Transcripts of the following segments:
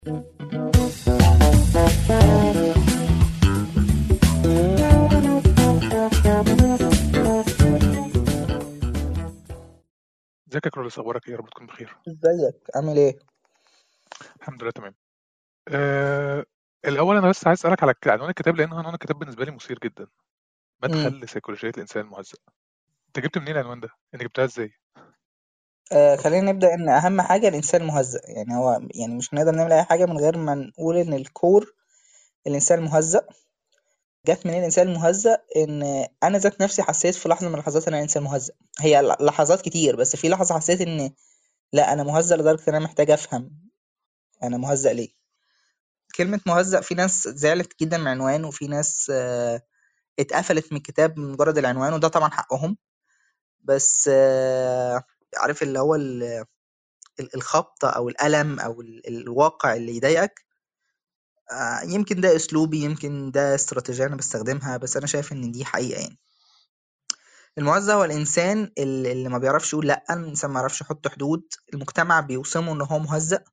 ازيك يا كرولوس اخبارك ايه يا رب تكون بخير ازيك عامل ايه الحمد لله تمام أه الاول انا بس عايز اسالك على عنوان الكتاب لان عنوان الكتاب بالنسبه لي مثير جدا مم. مدخل لسيكولوجيه الانسان المهذب انت جبت منين العنوان ده انت جبتها ازاي آه خلينا نبدأ ان اهم حاجة الانسان المهزأ يعني هو يعني مش هنقدر نعمل اي حاجة من غير ما نقول ان الكور الانسان المهزأ جت منين الانسان المهزأ ان انا ذات نفسي حسيت في لحظة من اللحظات ان انا انسان مهزأ هي ل- لحظات كتير بس في لحظة حسيت ان لا انا مهزأ لدرجة ان انا محتاج افهم انا مهزأ ليه كلمة مهزأ في ناس زعلت جدا من العنوان وفي ناس آه اتقفلت من الكتاب من مجرد العنوان وده طبعا حقهم بس آه عارف اللي هو ال- ال- الخبطة أو الألم أو ال- الواقع اللي يضايقك آه، يمكن ده أسلوبي يمكن ده استراتيجية أنا بستخدمها بس أنا شايف إن دي حقيقة يعني المعزة هو الإنسان اللي اللي ما بيعرفش يقول لأ الإنسان ما بيعرفش يحط حدود المجتمع بيوصمه إن هو مهزأ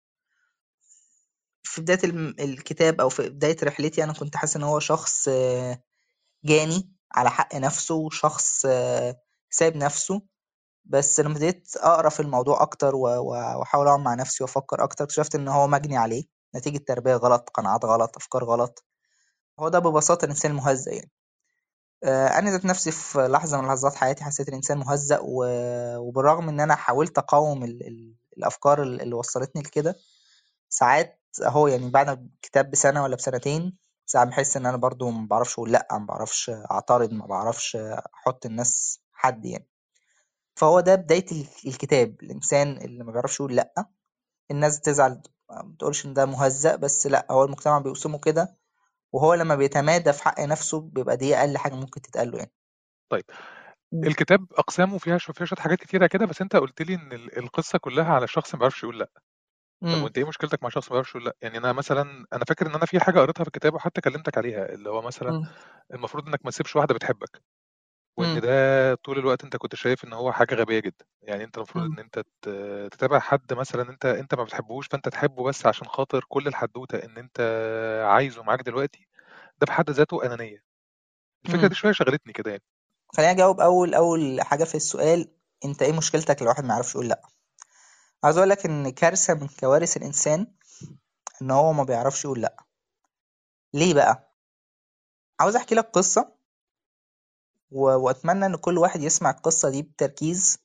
في بداية الم- الكتاب أو في بداية رحلتي أنا كنت حاسس إن هو شخص آه، جاني على حق نفسه شخص آه، سايب نفسه بس لما بديت أقرأ في الموضوع أكتر و- و- وأحاول أقعد مع نفسي وأفكر أكتر اكتشفت إن هو مجني عليه نتيجة تربية غلط قناعات غلط أفكار غلط هو ده ببساطة الإنسان المهزأ يعني آه، أنا ذات نفسي في لحظة من لحظات حياتي حسيت الإنسان مهزأ و- وبالرغم إن أنا حاولت أقاوم ال- ال- الأفكار ال- اللي وصلتني لكده ساعات أهو يعني بعد الكتاب بسنة ولا بسنتين ساعات بحس إن أنا برضو ما بعرفش أقول لأ ما بعرفش أعترض ما بعرفش أحط الناس حد يعني فهو ده بداية ال- الكتاب الإنسان اللي ما بيعرفش يقول لأ الناس تزعل ما بتقولش إن ده مهزأ بس لأ هو المجتمع بيوصمه كده وهو لما بيتمادى في حق نفسه بيبقى دي أقل حاجة ممكن تتقال له يعني طيب مم. الكتاب اقسامه فيها شو فيها شويه حاجات كتيره كده بس انت قلت لي ان ال- القصه كلها على شخص ما بيعرفش يقول لا طب مم. وانت ايه مشكلتك مع شخص ما بيعرفش يقول لا يعني انا مثلا انا فاكر ان انا في حاجه قريتها في الكتاب وحتى كلمتك عليها اللي هو مثلا مم. المفروض انك ما تسيبش واحده بتحبك وان مم. ده طول الوقت انت كنت شايف ان هو حاجه غبيه جدا يعني انت المفروض مم. ان انت ت- تتابع حد مثلا انت انت ما بتحبوش فانت تحبه بس عشان خاطر كل الحدوته ان انت عايزه معاك دلوقتي ده في حد ذاته انانيه الفكره مم. دي شويه شغلتني كده يعني خليني أجاوب أول أول حاجة في السؤال أنت إيه مشكلتك لو واحد ما يعرفش يقول لأ عاوز أقول لك إن كارثة من كوارث الإنسان إن هو ما بيعرفش يقول لأ ليه بقى؟ عاوز أحكي لك قصة و... وأتمنى إن كل واحد يسمع القصة دي بتركيز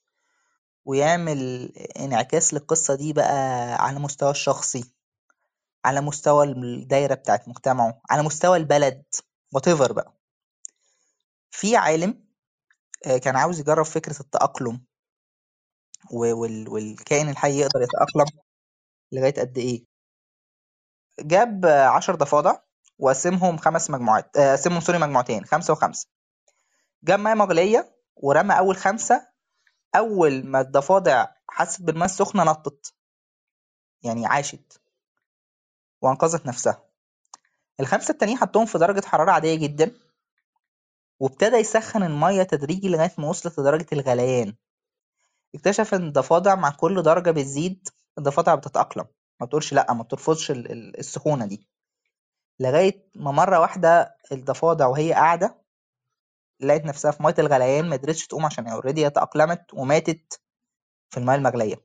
ويعمل انعكاس للقصة دي بقى على مستوى الشخصي على مستوى الدايرة بتاعت مجتمعه على مستوى البلد whatever بقى في عالم آه، كان عاوز يجرب فكرة التأقلم و- وال- والكائن الحي يقدر يتأقلم لغاية قد إيه جاب آه، عشر ضفادع وقسمهم خمس مجموعات آه، قسمهم سوري مجموعتين خمسة وخمسة جاب مية مغلية ورمى أول خمسة أول ما الضفادع حست بالماء السخنة نطت يعني عاشت وأنقذت نفسها الخمسة التانيين حطهم في درجة حرارة عادية جدا وابتدى يسخن المية تدريجي لغاية ما وصلت لدرجة الغليان اكتشف ان الضفادع مع كل درجة بتزيد الضفادع بتتأقلم ما بتقولش لأ ما بترفضش ال- ال- السخونة دي لغاية ما مرة واحدة الضفادع وهي قاعدة لقيت نفسها في مية الغليان ما قدرتش تقوم عشان هي اوريدي اتأقلمت وماتت في المية المغلية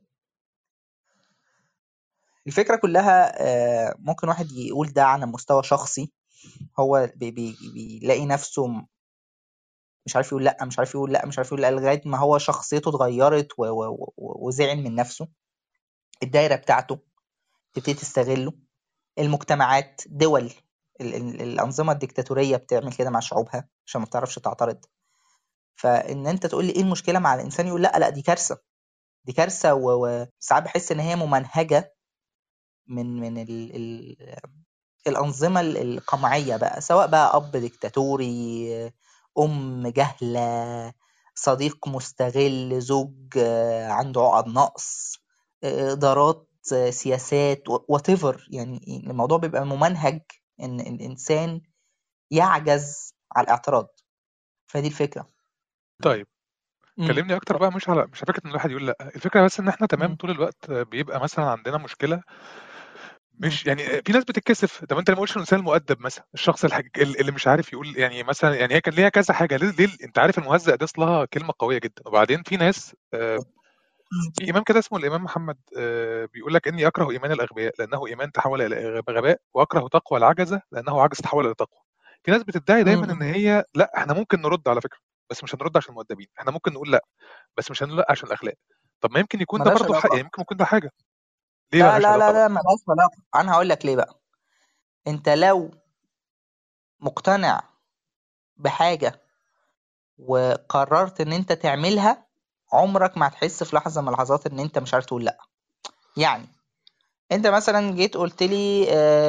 الفكرة كلها آه، ممكن واحد يقول ده على مستوى شخصي هو بي بي بيلاقي نفسه مش عارف يقول لأ مش عارف يقول لأ مش عارف يقول لأ لغاية ما هو شخصيته اتغيرت و- و- و- وزعل من نفسه الدايرة بتاعته تبتدي تستغله المجتمعات دول ال- ال- الأنظمة الديكتاتورية بتعمل كده مع شعوبها عشان ما بتعرفش تعترض فإن أنت تقول لي إيه المشكلة مع الإنسان يقول لأ لأ دي كارثة دي كارثة و- وساعات بحس إن هي ممنهجة من من ال ال الأنظمة ال- القمعية بقى سواء بقى أب ديكتاتوري أم جهلة صديق مستغل زوج آه، عنده عقد نقص آه، إدارات آه، سياسات whatever يعني الموضوع بيبقى ممنهج إن الإنسان يعجز على الاعتراض فدي الفكرة طيب مم. كلمني اكتر بقى مش على مش على فكره ان الواحد يقول لا الفكره بس ان احنا تمام مم. طول الوقت بيبقى مثلا عندنا مشكله مش يعني في ناس بتتكسف طب انت لما قلتش الانسان المؤدب مثلا الشخص الحاج... اللي مش عارف يقول يعني مثلا يعني هي كان ليها كذا حاجه ليه, ليه انت عارف المهزأ دي اصلها كلمه قويه جدا وبعدين في ناس آه، في امام كده اسمه الامام محمد آه، بيقول لك اني اكره ايمان الاغبياء لانه ايمان تحول الى غباء واكره تقوى العجزه لانه عجز تحول الى تقوى في ناس بتدعي دايما ان هي لا احنا ممكن نرد على فكره بس مش هنرد عشان المؤدبين احنا ممكن نقول لا بس مش هنقول لا عشان الاخلاق طب ما يمكن يكون ده ملهاش برضه حق علاقة يعني ممكن يكون ده حاجه ليه لا ملهاش لا لا علاقه لا بقى ملهاش علاقة أنا هقول لك ليه بقى أنت لو مقتنع بحاجة وقررت إن أنت تعملها عمرك ما هتحس في لحظة من اللحظات إن أنت مش عارف تقول لأ يعني أنت مثلا جيت قلت لي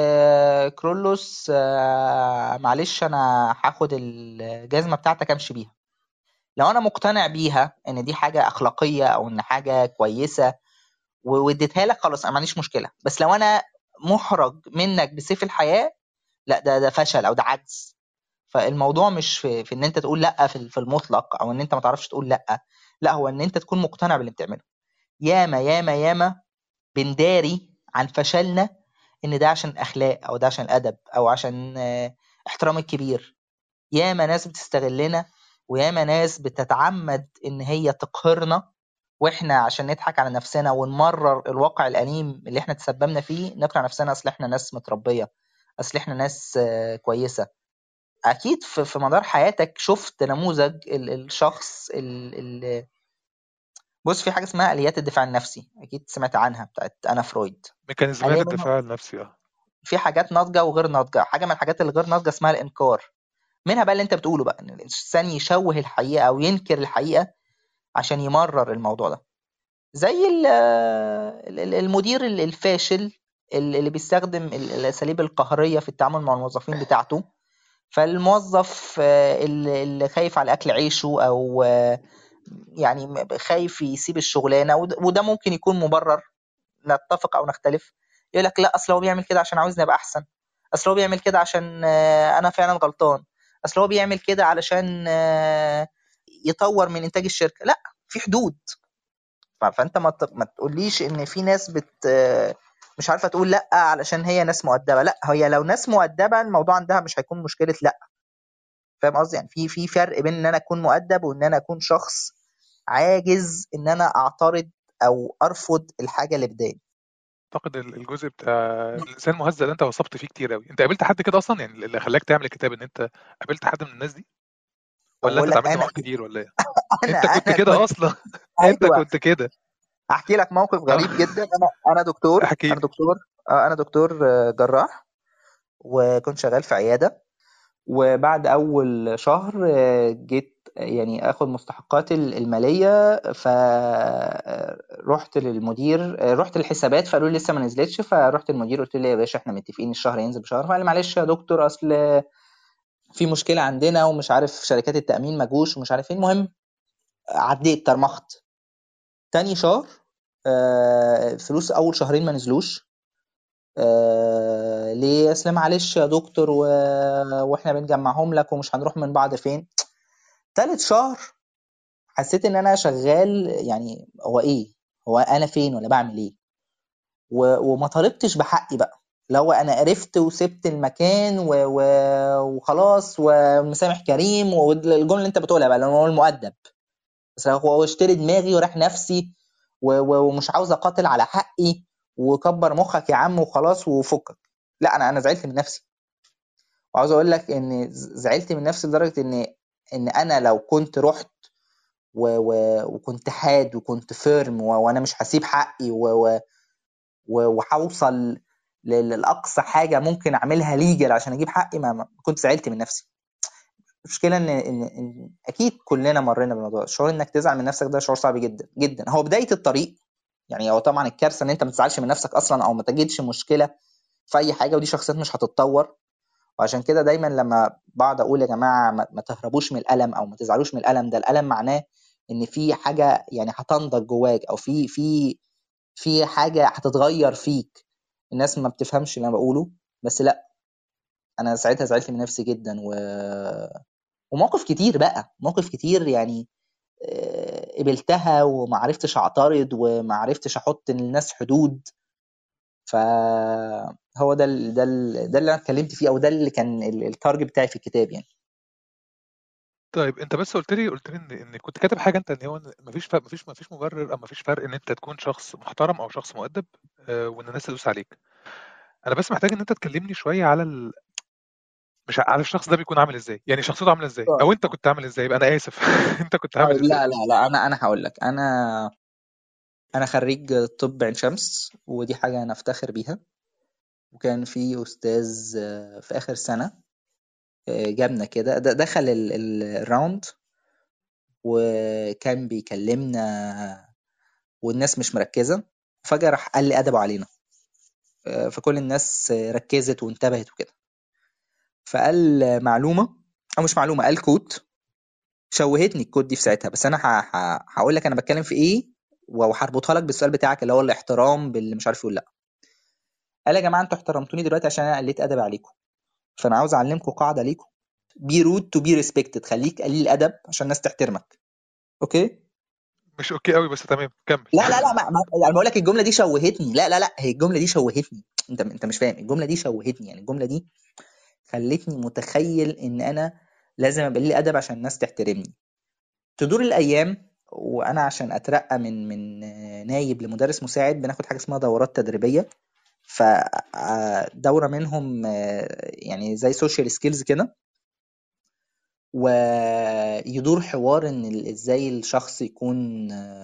آه كرولوس آه معلش أنا هاخد الجزمة بتاعتك أمشي بيها لو أنا مقتنع بيها إن دي حاجة أخلاقية أو إن حاجة كويسة واديتها لك خلاص انا ما عنديش مشكله بس لو انا محرج منك بسيف الحياه لا ده ده فشل او ده عجز فالموضوع مش في, في ان انت تقول لا في في المطلق او ان انت ما تعرفش تقول لا لا هو ان انت تكون مقتنع باللي بتعمله ياما ياما ياما بنداري عن فشلنا ان ده عشان الاخلاق او ده عشان الادب او عشان آه، احترام الكبير ياما ناس بتستغلنا وياما ناس بتتعمد ان هي تقهرنا واحنا عشان نضحك على نفسنا ونمرر الواقع الأليم اللي احنا تسببنا فيه نقنع نفسنا اصل احنا ناس متربية اصل احنا ناس آه، كويسة اكيد في في مدار حياتك شفت نموذج ال- الشخص ال- ال- بص في حاجة اسمها آليات الدفاع النفسي اكيد سمعت عنها بتاعت انا فرويد ميكانيزمات آلية منها الدفاع النفسي اه في حاجات ناضجة وغير ناضجة حاجة من الحاجات اللي غير ناضجة اسمها الإنكار منها بقى اللي انت بتقوله بقى ان الانسان يشوه الحقيقة او ينكر الحقيقة عشان يمرر الموضوع ده زي ال- ال- المدير ال- الفاشل اللي بيستخدم ال- الأساليب القهرية في التعامل مع الموظفين بتاعته فالموظف آه، اللي اللي خايف على أكل عيشه أو آه، يعني م- خايف يسيب الشغلانة وده وده ممكن يكون مبرر نتفق أو نختلف يقول لك لا أصل هو بيعمل كده عشان عاوزني أبقى أحسن أصل هو بيعمل كده عشان آه، أنا فعلا غلطان أصل هو بيعمل كده علشان آه، يطور من إنتاج الشركة لا في حدود ف- فانت ما ت- ما تقوليش ان في ناس بت مش عارفه تقول لا علشان هي ناس مؤدبه لا هي لو ناس مؤدبه الموضوع عندها مش هيكون مشكله لا فاهم قصدي يعني في في فرق بين ان انا اكون مؤدب وان انا اكون شخص عاجز ان انا اعترض او ارفض الحاجه اللي بتضايقني اعتقد ال- الجزء بتاع الانسان المهزأ ده انت وصفت فيه كتير قوي انت قابلت حد كده اصلا يعني اللي خلاك تعمل الكتاب ان انت قابلت حد من الناس دي ولا انت اقول لك اتعاملت انا معاهم كتير ولا ايه انا انت كنت انا كده كنت اصلا انت ايوه كنت كده احكي لك موقف اه غريب جدا انا انا دكتور احكي انا لي دكتور آه، انا دكتور آه، جراح وكنت شغال في عياده وبعد أول شهر آه، جيت يعني آخد مستحقاتي المالية فرحت للمدير آه، رحت للحسابات فقالوا لي لسه ما نزلتش فرحت للمدير قلت له يا باشا احنا متفقين الشهر ينزل بشهر فقال لي معلش يا دكتور أصل في مشكلة عندنا ومش عارف شركات التأمين ما جوش ومش عارف ايه المهم عديت ترمخت تاني شهر آه، فلوس أول شهرين ما نزلوش آه ليه اصل معلش يا دكتور و... واحنا بنجمعهم لك ومش هنروح من بعض فين تالت شهر حسيت ان انا شغال يعني هو ايه هو انا فين ولا بعمل ايه و... وما طالبتش بحقي بقى لو انا عرفت وسبت المكان و... و... وخلاص ومسامح كريم والجمله اللي انت بتقولها بقى لانه هو المؤدب بس هو اشتري دماغي وراح نفسي و... و... ومش عاوز اقاتل على حقي وكبر مخك يا عم وخلاص وفكك لا انا انا زعلت من نفسي وعاوز اقول لك ان زعلت من نفسي لدرجه ان ان انا لو كنت رحت و... و... وكنت حاد وكنت فيرم و... وانا مش هسيب حقي و... و... و... وهوصل ل- لاقصى حاجه ممكن اعملها ليجل عشان اجيب حقي ما, ما كنت زعلت من نفسي المشكله ان ان, إن اكيد كلنا مرينا بالموضوع ده. شعور انك تزعل من نفسك ده شعور صعب جدا جدا هو بدايه الطريق يعني هو طبعا الكارثه ان انت ما تزعلش من نفسك اصلا او ما تجدش مشكله في اي حاجه ودي شخصيات مش هتتطور وعشان كده دايما لما بقعد اقول يا جماعه ما ما تهربوش من الالم او ما تزعلوش من الالم ده الالم معناه ان في حاجه يعني هتنضج جواك او في في في حاجه هتتغير فيك الناس ما بتفهمش اللي انا بقوله بس لا انا ساعتها زعلت من نفسي جدا و... ومواقف كتير بقى مواقف كتير يعني آه، قبلتها وما عرفتش اعترض وما عرفتش احط للناس حدود فهو ده ال ده ال ده اللي انا اتكلمت فيه او ده اللي كان ال- التارجت بتاعي في الكتاب يعني طيب انت بس قلت لي قلت لي ان ان كنت كاتب حاجه انت ان هو مفيش فرق مفيش مفيش مبرر او مفيش فرق ان انت تكون شخص محترم او شخص مؤدب آه، وان الناس تدوس عليك انا بس محتاج ان انت تكلمني شويه على ال... مش ع- على الشخص ده بيكون عامل ازاي يعني شخصيته عامله ازاي او انت كنت عامل ازاي يبقى انا اسف انت كنت عامل طيب ازاي لا لا لا انا انا هقول لك انا انا خريج طب عين شمس ودي حاجه انا افتخر بيها وكان في استاذ آه، في اخر سنه آه، جابنا كده د- دخل ال- ال- الراوند وكان بيكلمنا والناس مش مركزه فجاه راح قال لي ادبوا علينا آه، فكل الناس آه، ركزت وانتبهت وكده فقال آه، معلومه او مش معلومه قال كوت شوهتني الكود دي في ساعتها بس انا ه- ه- هقول لك انا بتكلم في ايه وهربطها لك بالسؤال بتاعك اللي هو الاحترام باللي مش عارف يقول لا قال يا جماعه انتوا احترمتوني دلوقتي عشان انا قليت ادب عليكم فانا عاوز اعلمكم قاعده ليكم بي رود تو بي ريسبكتد خليك قليل ادب عشان الناس تحترمك اوكي مش اوكي قوي بس تمام كمل لا لا لا ما ما يعني بقول لك الجمله دي شوهتني لا لا لا هي الجمله دي شوهتني انت انت مش فاهم الجمله دي شوهتني يعني الجمله دي خلتني متخيل ان انا لازم ابقى لي ادب عشان الناس تحترمني تدور الايام وانا عشان اترقى من من نايب لمدرس مساعد بناخد حاجه اسمها دورات تدريبيه فدوره منهم آه، يعني زي سوشيال سكيلز كده ويدور حوار ان ال- ازاي الشخص يكون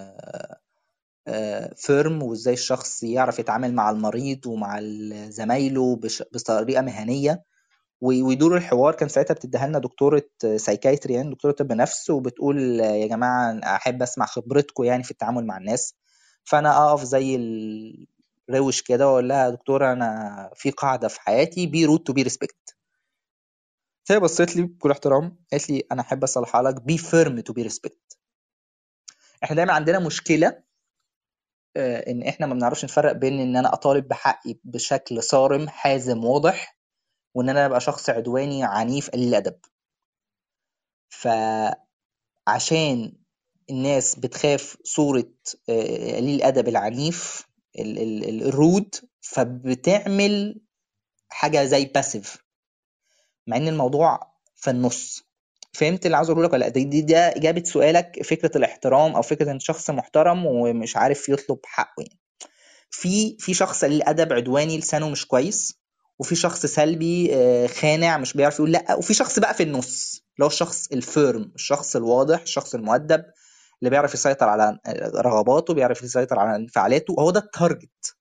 فيرم وازاي الشخص يعرف يتعامل مع المريض ومع ال- زمايله بش- بطريقه مهنيه و- ويدور الحوار كان ساعتها بتديها لنا دكتوره سايكايتري يعني دكتوره طب نفس وبتقول يا جماعه احب اسمع خبرتكم يعني في التعامل مع الناس فانا اقف زي الروش كده واقول لها يا دكتوره انا في قاعده في حياتي بي روت تو بي ريسبكت فهي بصت لي بكل احترام قالت لي انا احب اصلحها لك بي فيرم تو بي ريسبكت احنا دايما عندنا مشكله آه، ان احنا ما بنعرفش نفرق بين ان انا اطالب بحقي بشكل صارم حازم واضح وان انا ابقى شخص عدواني عنيف قليل الادب فعشان الناس بتخاف صورة آه، قليل الأدب العنيف ال- ال- ال- الرود فبتعمل حاجة زي باسيف مع ان الموضوع في النص فهمت اللي عاوز اقوله لك ولا لأ؟ دي, دي ده اجابه سؤالك فكره الاحترام او فكره ان شخص محترم ومش عارف يطلب حقه يعني في في شخص قليل ادب عدواني لسانه مش كويس وفي شخص سلبي آه، خانع مش بيعرف يقول لا وفي شخص بقى في النص اللي هو الشخص الفيرم الشخص الواضح الشخص المؤدب اللي بيعرف يسيطر على رغباته بيعرف يسيطر على انفعالاته وهو ده التارجت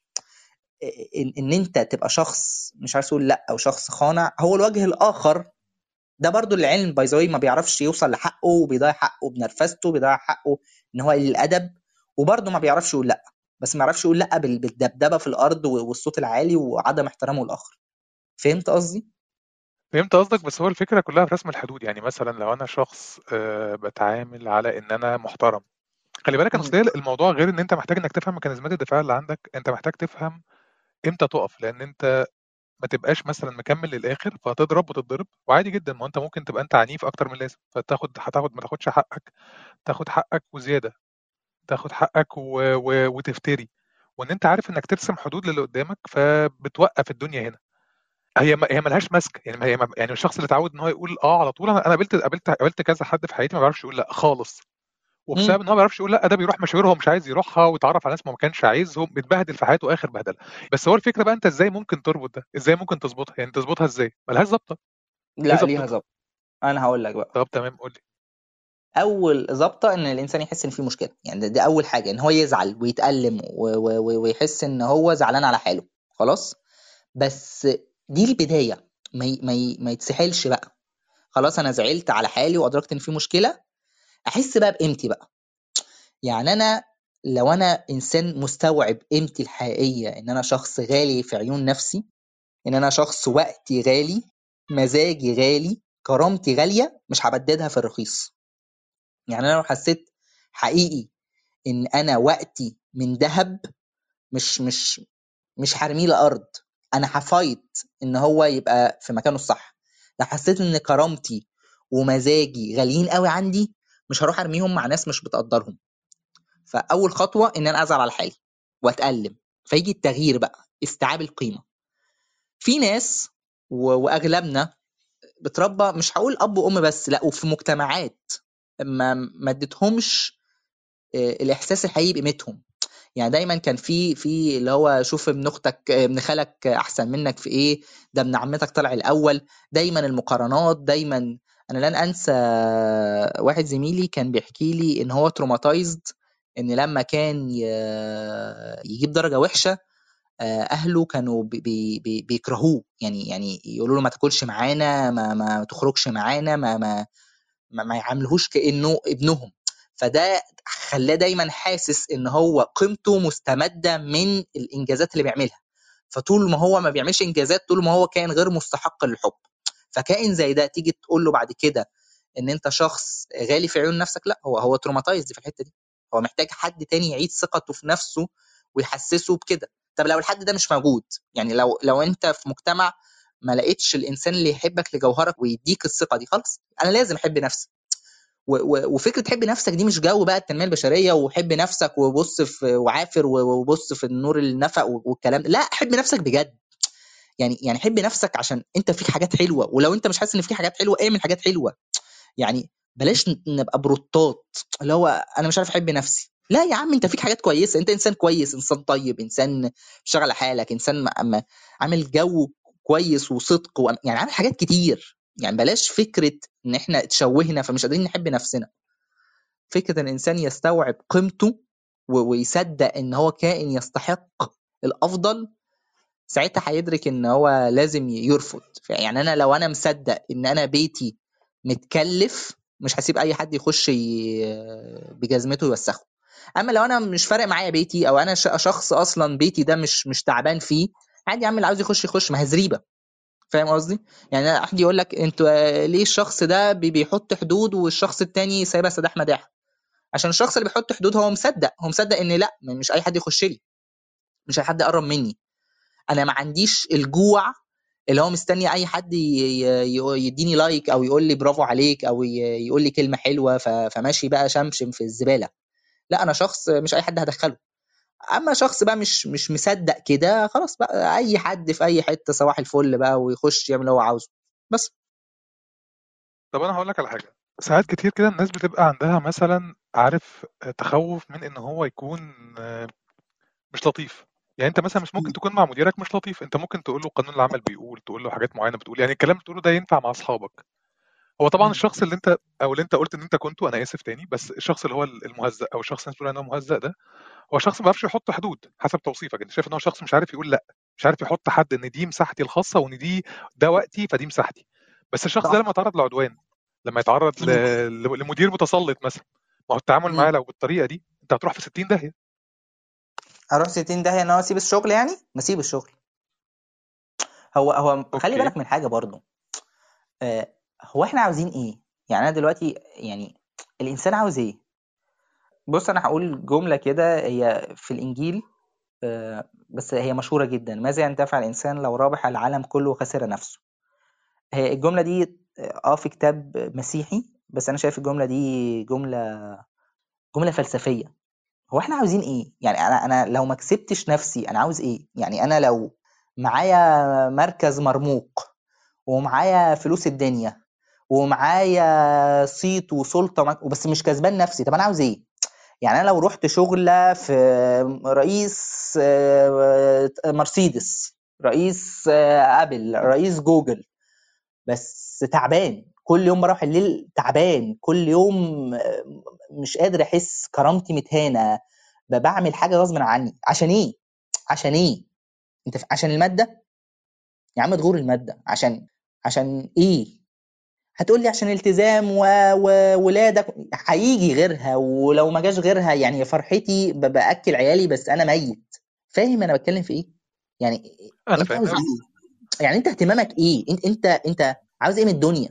ان, إن انت تبقى شخص مش عارف تقول لا او شخص خانع هو الوجه الاخر ده برضو العلم باي ذا ما بيعرفش يوصل لحقه وبيضيع حقه بنرفزته بيضيع حقه ان هو قليل الادب وبرضه ما بيعرفش يقول لا بس ما يعرفش يقول لا بال- بالدبدبه في الارض والصوت العالي وعدم احترامه للاخر فهمت قصدي فهمت قصدك بس هو الفكره كلها في رسم الحدود يعني مثلا لو انا شخص آه، بتعامل على ان انا محترم خلي بالك يا مم. مصطفى الموضوع غير ان انت محتاج انك تفهم ميكانيزمات الدفاع اللي عندك انت محتاج تفهم امتى تقف لان انت ما تبقاش مثلا مكمل للاخر فهتضرب وتتضرب وعادي جدا ما انت ممكن تبقى انت عنيف اكتر من اللازم فتاخد هتاخد ما تاخدش حقك تاخد حقك وزياده تاخد حقك و... و... وتفتري وان انت عارف انك ترسم حدود للي قدامك فبتوقف الدنيا هنا هي ما هي ملهاش ماسكه يعني هي ما... يعني الشخص اللي اتعود ان هو يقول اه على طول انا انا قابلت قابلت قابلت كذا حد في حياتي ما بيعرفش يقول لا خالص وبسبب مم. ان هو ما بيعرفش يقول لا ده بيروح مشاوير هو مش عايز يروحها ويتعرف على ناس ما كانش عايزهم بيتبهدل في حياته اخر بهدله بس هو الفكره بقى انت ازاي ممكن تربط ده ازاي ممكن تظبطها يعني تظبطها ازاي ملهاش ظابطه ايه لا ليها ظبطتها ظبط انا هقول لك بقى طب تمام قول لي اول ظابطه ان الانسان يحس ان في مشكله يعني ده, ده اول حاجه ان هو يزعل ويتالم و- و- و- ويحس ان هو زعلان على حاله خلاص بس دي البدايه ما ي- ما ي- ما يتسحلش بقى خلاص انا زعلت على حالي وادركت ان في مشكله احس بقى بقيمتي بقى يعني انا لو انا انسان مستوعب قيمتي الحقيقيه ان انا شخص غالي في عيون نفسي ان انا شخص وقتي غالي مزاجي غالي كرامتي غاليه مش هبددها في الرخيص يعني انا لو حسيت حقيقي ان انا وقتي من ذهب مش مش مش هرميه الارض انا هفايت ان هو يبقى في مكانه الصح لو حسيت ان كرامتي ومزاجي غاليين قوي عندي مش هروح ارميهم مع ناس مش بتقدرهم فاول خطوه ان انا ازعل على حالي واتالم فيجي التغيير بقى استيعاب القيمه في ناس و- واغلبنا بتربى مش هقول اب وام بس لا وفي مجتمعات ما ما اديتهمش آه، الاحساس الحقيقي بقيمتهم يعني دايما كان في في اللي هو شوف ابن اختك ابن خالك احسن منك في ايه ده ابن عمتك طلع الاول دايما المقارنات دايما انا لن انسى واحد زميلي كان بيحكي لي ان هو تروماتايزد ان لما كان ي- يجيب درجه وحشه آه، اهله كانوا بي بي بي بيكرهوه يعني يعني يقولوا له ما تاكلش معانا ما ما تخرجش معانا ما ما ما, ما يعاملهوش كانه ابنهم فده خلاه دايما حاسس ان هو قيمته مستمده من الانجازات اللي بيعملها فطول ما هو ما بيعملش انجازات طول ما هو كائن غير مستحق للحب فكائن زي ده تيجي تقول له بعد كده ان انت شخص غالي في عيون نفسك لا هو هو تروماتايزد في الحته دي هو محتاج حد تاني يعيد ثقته في نفسه ويحسسه بكده طب لو الحد ده مش موجود يعني لو لو انت في مجتمع ما لقيتش الانسان اللي يحبك لجوهرك ويديك الثقه دي خلاص انا لازم احب نفسي و- و- وفكره حب نفسك دي مش جو بقى التنميه البشريه وحب نفسك وبص في وعافر وبص في النور النفق والكلام ده. لا حب نفسك بجد يعني يعني حب نفسك عشان انت فيك حاجات حلوه ولو انت مش حاسس ان فيك حاجات حلوه اعمل حاجات حلوه يعني بلاش ن- نبقى بروتات اللي هو انا مش عارف احب نفسي لا يا عم انت فيك حاجات كويسه انت انسان كويس انسان طيب انسان بيشتغل على حالك انسان م- م- عامل جو كويس وصدق وأم- يعني عامل حاجات كتير يعني بلاش فكره ان احنا اتشوهنا فمش قادرين نحب نفسنا فكره ان الانسان يستوعب قيمته و- ويصدق ان هو كائن يستحق الافضل ساعتها هيدرك ان هو لازم يرفض يعني انا لو انا مصدق ان انا بيتي متكلف مش هسيب اي حد يخش ي- بجزمته يوسخه اما لو انا مش فارق معايا بيتي او انا ش- شخص اصلا بيتي ده مش مش تعبان فيه عادي يا عم اللي عاوز يخش يخش ما هي زريبه فاهم قصدي يعني أنا احد يقول لك انتوا آه، ليه الشخص ده بي- بيحط حدود والشخص التاني سايبها سداح مداح عشان الشخص اللي بيحط حدود هو مصدق هو مصدق ان لا مش اي حد يخش لي مش اي حد يقرب مني انا ما عنديش الجوع اللي هو مستني اي حد ي- ي- يديني لايك او يقول لي برافو عليك او ي- يقول لي كلمه حلوه ف- فماشي بقى شمشم في الزباله لا انا شخص مش اي حد هدخله اما شخص بقى مش مش مصدق كده خلاص بقى اي حد في اي حته صباح الفل بقى ويخش يعمل اللي هو عاوزه بس طب انا هقول لك على حاجه ساعات كتير كده الناس بتبقى عندها مثلا عارف آه، تخوف من ان هو يكون آه، مش لطيف يعني انت مثلا مش ممكن تكون مع مديرك مش لطيف انت ممكن تقول له قانون العمل بيقول تقول له حاجات معينه بتقول يعني الكلام اللي بتقوله ده ينفع مع اصحابك هو طبعا مم. الشخص اللي انت او اللي انت قلت ان انت كنته انا اسف تاني بس الشخص اللي هو المهزأ او الشخص اللي انت بتقول ان هو مهزأ ده هو شخص ما بيعرفش يحط حدود حسب توصيفك انت شايف ان هو شخص مش عارف يقول لا مش عارف يحط حد ان دي مساحتي الخاصه وان دي ده وقتي فدي مساحتي بس الشخص ده صح لما يتعرض لعدوان لما يتعرض ل... مم. ل- لمدير متسلط مثلا ما هو التعامل معاه مم. لو بالطريقه دي انت هتروح في 60 داهيه اروح 60 داهيه ان هو اسيب الشغل يعني ما اسيب الشغل هو هو خلي اوكي بالك من حاجه برضو آه، هو احنا عاوزين ايه يعني انا دلوقتي يعني الانسان عاوز ايه بص انا هقول جمله كده هي في الانجيل آه، بس هي مشهوره جدا ماذا ينتفع الانسان لو ربح العالم كله وخسر نفسه هي الجمله دي اه في كتاب مسيحي بس انا شايف الجمله دي جمله جمله فلسفيه هو احنا عاوزين ايه يعني انا انا لو ما كسبتش نفسي انا عاوز ايه يعني انا لو معايا مركز مرموق ومعايا فلوس الدنيا ومعايا صيت وسلطه ومع- وبس مش كسبان نفسي طب انا عاوز ايه يعني انا لو رحت شغله في رئيس آه، مرسيدس رئيس آه، ابل رئيس جوجل بس تعبان كل يوم بروح الليل تعبان كل يوم آه، مش قادر احس كرامتي متهانه ب- بعمل حاجه غصب عني عشان ايه عشان ايه انت ف- عشان الماده يا عم تغور الماده عشان عشان ايه هتقول لي عشان التزام وولادك هيجي غيرها ولو ما جاش غيرها يعني فرحتي ب- باكل عيالي بس انا ميت فاهم انا بتكلم في ايه يعني انا انت فاهم عاوز ايه يعني انت اهتمامك ايه انت انت انت عاوز ايه من الدنيا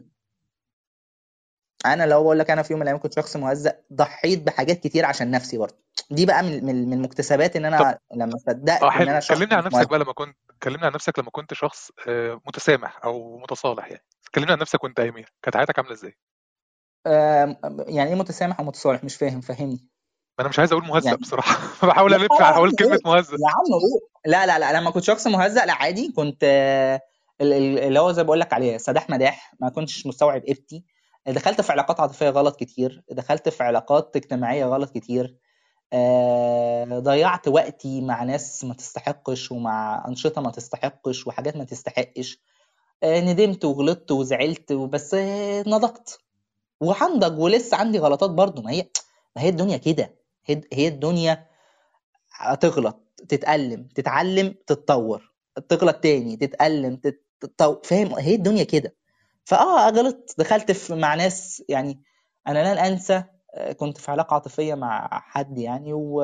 انا لو بقول لك انا في يوم من الايام كنت شخص مهزأ ضحيت بحاجات كتير عشان نفسي برضه دي بقى من من من مكتسبات ان طب انا لما صدقت اه ان حلو انا شخص كلمني عن مش نفسك مهزأ بقى لما كنت كلمني عن نفسك لما كنت شخص آه، متسامح او متصالح يعني كلمني عن نفسك وانت اياميها كانت حياتك عامله ازاي آم، يعني ايه متسامح ومتصالح مش فاهم فهمني ما انا مش عايز اقول مهزأ يعني بصراحه فبحاول لا الف لا حوالين يا كلمه عم مهزأ يا عم قول لا لا لا لما كنت شخص مهزأ لا عادي كنت آه، ال- ال- اللي هو زي بقول لك عليه سداح مداح ما كنتش مستوعب قيمتي دخلت في علاقات عاطفيه غلط كتير دخلت في علاقات اجتماعيه غلط كتير آه، ضيعت وقتي مع ناس ما تستحقش ومع انشطه ما تستحقش وحاجات ما تستحقش آه، ندمت وغلطت وزعلت بس آه، نضجت وهنضج ولسه عندي غلطات برضو ما هي ما هي الدنيا كده هي هي الدنيا هتغلط تتألم تتعلم تتطور تغلط تاني تتألم تتطور فاهم هي الدنيا كده فاه غلطت دخلت في مع ناس يعني انا لن انسى آه، كنت في علاقة عاطفية مع حد يعني و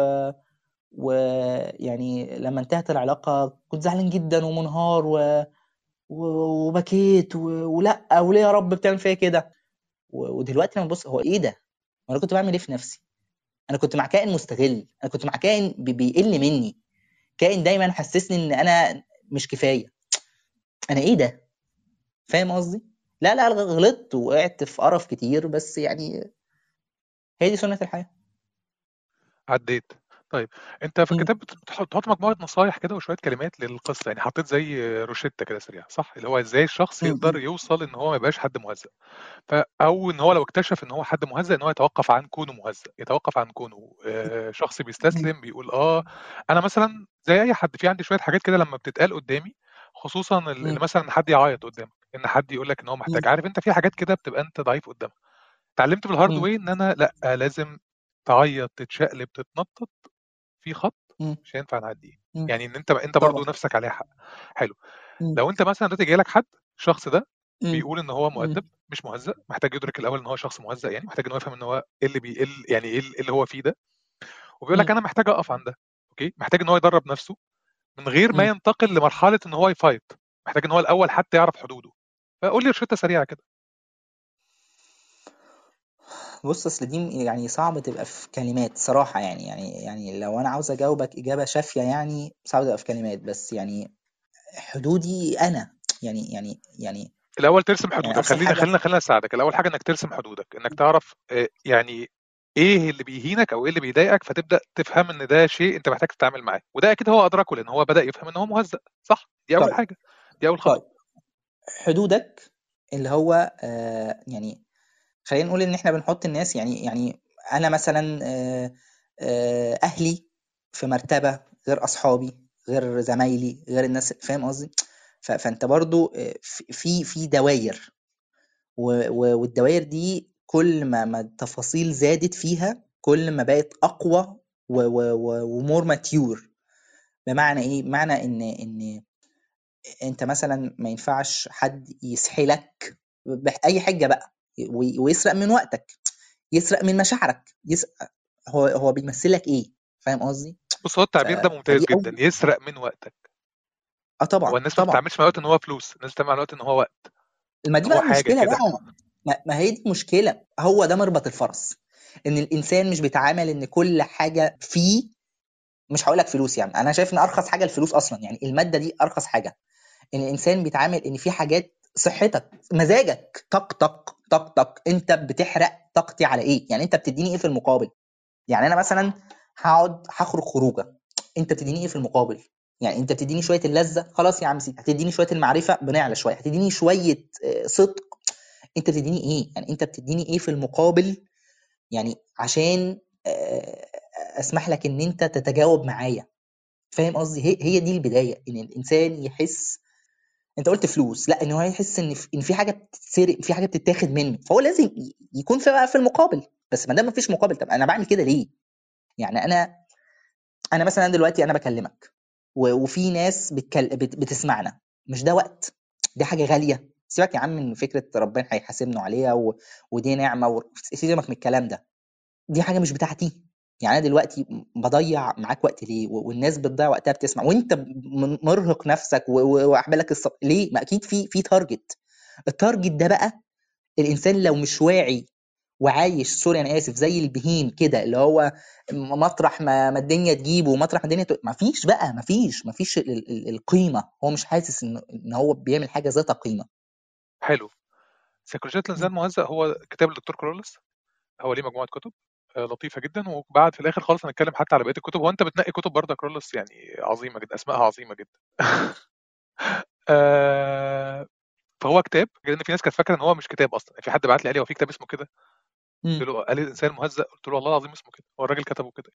ويعني لما انتهت العلاقة كنت زعلان جدا ومنهار و... و... وبكيت و... ولا وليه يا رب بتعمل فيا كده و... ودلوقتي لما ببص هو ايه ده؟ انا كنت بعمل ايه في نفسي؟ انا كنت مع كائن مستغل انا كنت مع كائن بي- بيقل مني كائن دايما حسسني ان انا مش كفايه انا ايه ده فاهم قصدي لا لا غلطت وقعت في قرف كتير بس يعني هي دي سنه الحياه عديت طيب انت في مم. الكتاب بت- بتحط بتحط مجموعه نصايح كده وشويه كلمات للقصه يعني حطيت زي روشته كده سريعه صح اللي هو ازاي الشخص مم. يقدر يوصل ان هو ما يبقاش حد مهزأ ف او ان هو لو اكتشف ان هو حد مهزأ ان هو يتوقف عن كونه مهزأ يتوقف عن كونه آه، شخص مم. بيستسلم بيقول اه انا مثلا زي اي حد في عندي شويه حاجات كده لما بتتقال قدامي خصوصا ال- اللي مم. مثلا حد يعيط قدامك ان حد يقول لك ان هو محتاج مم. عارف انت في حاجات كده بتبقى انت ضعيف قدامها اتعلمت بالهارد مم. واي ان انا لا لازم تعيط تتشقلب تتنطط في خط مم. مش هينفع نعديه مم. يعني ان انت انت طبعا برضو نفسك عليها حق حلو مم. لو انت مثلا دلوقتي جاي لك حد الشخص ده مم. بيقول ان هو مم. مؤدب مش مهزأ محتاج يدرك الاول ان هو شخص مهزأ يعني محتاج ان هو يفهم ان هو ايه اللي بيقل يعني ايه اللي هو فيه ده وبيقول لك مم. انا محتاج اقف عند ده اوكي محتاج ان هو يدرب نفسه من غير ما مم. ينتقل لمرحله ان هو يفايت محتاج ان هو الاول حتى يعرف حدوده فقول لي روشته سريعه كده بص اصل دي يعني صعب تبقى في كلمات صراحه يعني يعني يعني لو انا عاوز اجاوبك اجابه شافيه يعني صعب تبقى في كلمات بس يعني حدودي انا يعني يعني يعني الاول ترسم يعني حدودك ابسط خلينا حاجه خلينا خلينا اساعدك الاول حاجه انك ترسم حدودك انك تعرف آه، يعني ايه اللي بيهينك او ايه اللي بيضايقك فتبدا تفهم ان ده شيء انت محتاج تتعامل معاه وده اكيد هو ادركه لان هو بدا يفهم ان هو مهزأ صح دي اول طيب حاجه دي اول طيب خطوه حدودك اللي هو آه يعني خلينا نقول ان احنا بنحط الناس يعني يعني انا مثلا آه آه اهلي في مرتبه غير اصحابي غير زمايلي غير الناس فاهم قصدي ف- فانت برضو آه، في في في دواير و- و- والدوائر دي كل ما ما التفاصيل زادت فيها كل ما بقت اقوى ومور ماتيور بمعنى ايه بمعنى ان ان انت مثلا ما ينفعش حد يسحلك باي حاجه بقى وي- ويسرق من وقتك يسرق من مشاعرك يسرق هو هو بيمثلك ايه فاهم قصدي بص هو ف... التعبير ده ممتاز فدي جدا اول يسرق من وقتك اه هو طبعا الناس ما طبعا بتتعاملش مع الوقت ان هو فلوس الناس بتتعامل مع الوقت ان هو وقت ما ان دي هو بقى حاجه المشكله كده بقى ما ما هي دي المشكله هو ده مربط الفرس ان الانسان مش بيتعامل ان كل حاجه فيه مش هقول لك فلوس يعني انا شايف ان ارخص حاجه الفلوس اصلا يعني الماده دي ارخص حاجه ان الانسان بيتعامل ان في حاجات صحتك مزاجك طاقتك طاقتك انت بتحرق طاقتي على ايه يعني انت بتديني ايه في المقابل يعني انا مثلا هقعد هخرج خروجه انت بتديني ايه في المقابل يعني انت بتديني شويه اللذه خلاص يا عم سيدي هتديني شويه المعرفه بنعلى شويه هتديني شويه آه، صدق انت بتديني ايه يعني انت بتديني ايه في المقابل يعني عشان آه، اسمح لك ان انت تتجاوب معايا فاهم قصدي هي هي دي البدايه ان الانسان يحس انت قلت فلوس لا ان هو يحس ان في- ان في حاجه بتتسرق في حاجه بتتاخد منه فهو لازم ي- يكون في بقى في المقابل بس ما دام مفيش مقابل طب انا بعمل كده ليه يعني انا انا مثلا دلوقتي انا بكلمك و- وفي ناس بتكل... بت... بتسمعنا مش ده وقت دي حاجه غاليه سيبك يا عم من فكره ربنا هيحاسبنا عليها و... ودي نعمه و... سيبك من الكلام ده دي حاجه مش بتاعتي يعني انا دلوقتي بضيع معاك وقت ليه و- والناس بتضيع وقتها بتسمع وانت م- مرهق نفسك و- و- واحبالك الص... ليه ما اكيد في في تارجت التارجت ده بقى الانسان لو مش واعي وعايش سوري انا اسف زي البهيم كده اللي هو م- مطرح ما, ما الدنيا تجيبه ومطرح ما الدنيا ت... ما فيش بقى ما فيش ما فيش ال... ال... القيمه هو مش حاسس ان ان هو بيعمل حاجه ذات قيمه حلو سيكولوجيه الانسان م- المهزأ هو كتاب الدكتور كارولس هو ليه مجموعه كتب آه، لطيفه جدا وبعد في الاخر خالص هنتكلم حتى على بقيه الكتب وانت بتنقي كتب برضه يا كرولوس يعني عظيمه جدا اسمائها عظيمه جدا آه، فهو كتاب لان في ناس كانت فاكره ان هو مش كتاب اصلا في حد بعت لي قال لي هو في كتاب اسمه كده قلت مم. له قال لي الانسان المهزأ قلت له والله العظيم اسمه كده هو الراجل كتبه كده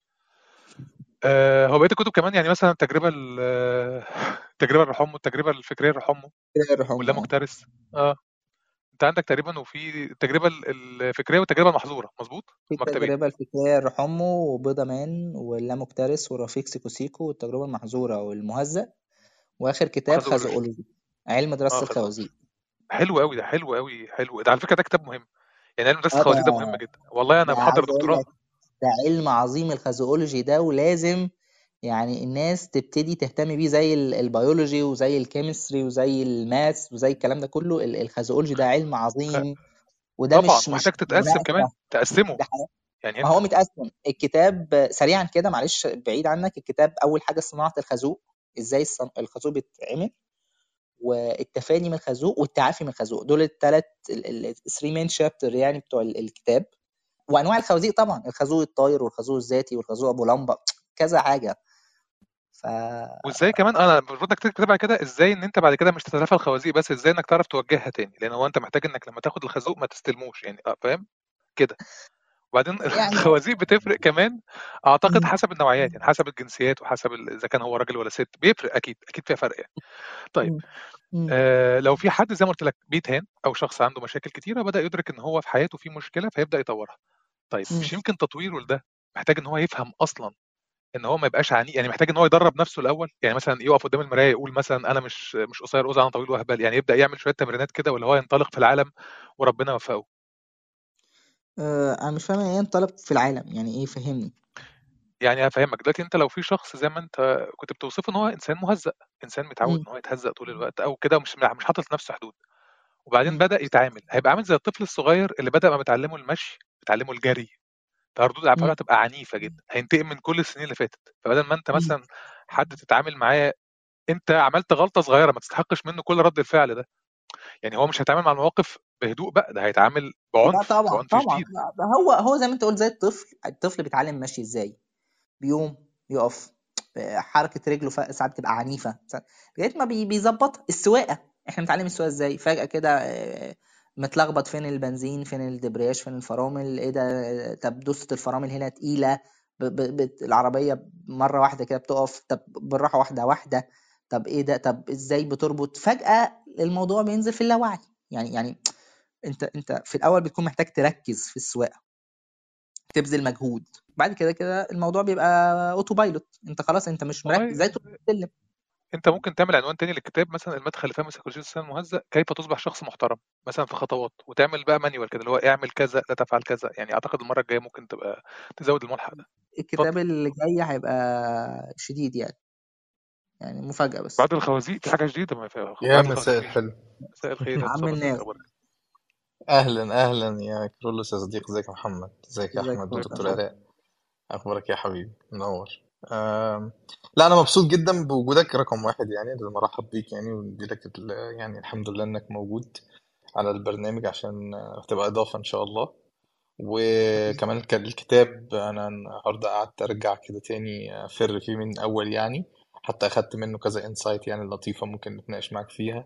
آه، هو بقيه الكتب كمان يعني مثلا التجربه ال- التجربه الرحمه التجربه الفكريه الرحمه كده يرحمه واللا اه مكترث اه انت عندك تقريبا وفي التجربه ال- الفكريه والتجربه المحظوره مظبوط في مكتبين التجربة الفكرية رحمه وبيضة مان واللامكترث والرفيق سيكو سيكو والتجربة المحظورة والمهزأ وآخر كتاب وخازوقولوجي خازوقولوجي علم اه دراسة خازوقولوجي الخوازيق حلو قوي ده حلو قوي حلو ده على فكره ده كتاب مهم يعني علم دراسه اه ده الخوازيق ده مهم جدا والله انا ده محضر عايز أقول دكتوراه لك ده علم عظيم الخازوقولوجي ده ولازم يعني الناس تبتدي تهتم بيه زي ال- البيولوجي وزي الكيمستري وزي الماث وزي الكلام ده كله ال- الخازوقولوجي ده علم خ- عظيم وده طبعا مش ومحتاج مش تتقسم كمان مناقشة تقسمه ده حقيقة. يعني ما هو انت متقسم الكتاب سريعا كده معلش بعيد عنك الكتاب أول حاجة صناعة الخازوق ازاي الصن- الخازوق بيتعمل والتفادي من الخازوق والتعافي من الخازوق دول الثلاث الثري مين شابتر يعني بتوع ال- الكتاب وانواع الخوازيق طبعا الخازوق الطاير والخازوق الذاتي والخازوق ابو لمبه كذا حاجه ف وازاي كمان انا المفروض انك تكتب على كده ازاي ان انت بعد كده مش تتلافى الخوازيق بس ازاي انك تعرف توجهها تاني لان هو انت محتاج انك لما تاخد الخازوق ما تستلموش يعني اه فاهم كده وبعدين يعني الخوازيق بتفرق كمان اعتقد مم. حسب النوعيات يعني حسب الجنسيات وحسب ال- اذا كان هو راجل ولا ست بيفرق اكيد اكيد فيها فرق يعني طيب مم. مم. آه لو في حد زي ما قلت لك بيتهان او شخص عنده مشاكل كتيره بدا يدرك ان هو في حياته في مشكله فيبدا يطورها طيب مم. مش يمكن تطويره لده محتاج ان هو يفهم اصلا ان هو ما يبقاش عنيد يعني محتاج ان هو يدرب نفسه الاول يعني مثلا يقف قدام المرايه يقول مثلا انا مش مش قصير قوس انا طويل وهبل يعني يبدا يعمل شويه تمرينات كده ولا هو ينطلق في العالم وربنا يوفقه آه، انا مش فاهم يعني ايه انطلق في العالم يعني ايه فهمني يعني هفهمك دلوقتي انت لو في شخص زي ما انت كنت بتوصفه ان هو انسان مهزأ انسان متعود مم. ان هو يتهزأ طول الوقت او كده مش مش حاطط لنفسه حدود وبعدين مم. بدأ يتعامل هيبقى عامل زي الطفل الصغير اللي بدأ ما بتعلمه المشي بتعلمه الجري فردود افعاله مم. هتبقى عنيفه جدا هينتقم من كل السنين اللي فاتت فبدل ما انت مم. مثلا حد تتعامل معاه انت عملت غلطه صغيره ما تستحقش منه كل رد الفعل ده يعني هو مش هيتعامل مع المواقف بهدوء بقى ده هيتعامل لا بعنف طبعا بعنف طبعا شديد لا، ده هو هو زي ما انت قلت زي الطفل الطفل بيتعلم ماشي ازاي بيقوم يقف آه، حركة رجله ف- ساعات بتبقى عنيفة ساعات- لغاية ما بي- بيظبطها السواقة احنا بنتعلم السواقة ازاي فجأة كده آه، متلخبط فين البنزين فين الدبرياج فين الفرامل ايه ده آه، طب دوسة الفرامل هنا تقيلة ب ب ب العربية مرة واحدة كده بتقف طب بالراحة واحدة واحدة طب ايه ده طب ازاي بتربط فجأة الموضوع بينزل في اللاوعي يعني يعني انت انت في الاول بتكون محتاج تركز في السواقة تبذل مجهود بعد كده كده الموضوع بيبقى اوتو بايلوت انت خلاص انت مش مركز والله زي طول السلم انت ممكن تعمل عنوان تاني للكتاب مثلا المدخل لفهم سيكولوجية الانسان المهزأ كيف تصبح شخص محترم مثلا في خطوات وتعمل بقى مانيوال كده اللي هو اعمل كذا لا تفعل كذا يعني اعتقد المره الجايه ممكن تبقى تزود الملحق ده اتفضل الكتاب اللي جاي هيبقى شديد يعني يعني مفاجأة بس بعد الخوازيق في حاجه جديده ما في يا بعد مساء الخوازيق في الحلو مساء الخير يا عم صديقي الناس اخبارك اهلا اهلا يا كرولوس يا صديق ازيك يا محمد ازيك يا ازيك احمد يا ودكتور مصطفى علاء اخبارك يا حبيبي منور أم... لا انا مبسوط جدا بوجودك رقم واحد يعني لازم ارحب بيك يعني وادي لك ال... يعني الحمد لله انك موجود على البرنامج عشان آه، تبقى اضافه ان شاء الله وكمان كان الكتاب انا النهارده قعدت ارجع كده تاني افر فيه من اول يعني حتى اخدت منه كذا انسايت يعني لطيفه ممكن نتناقش معاك فيها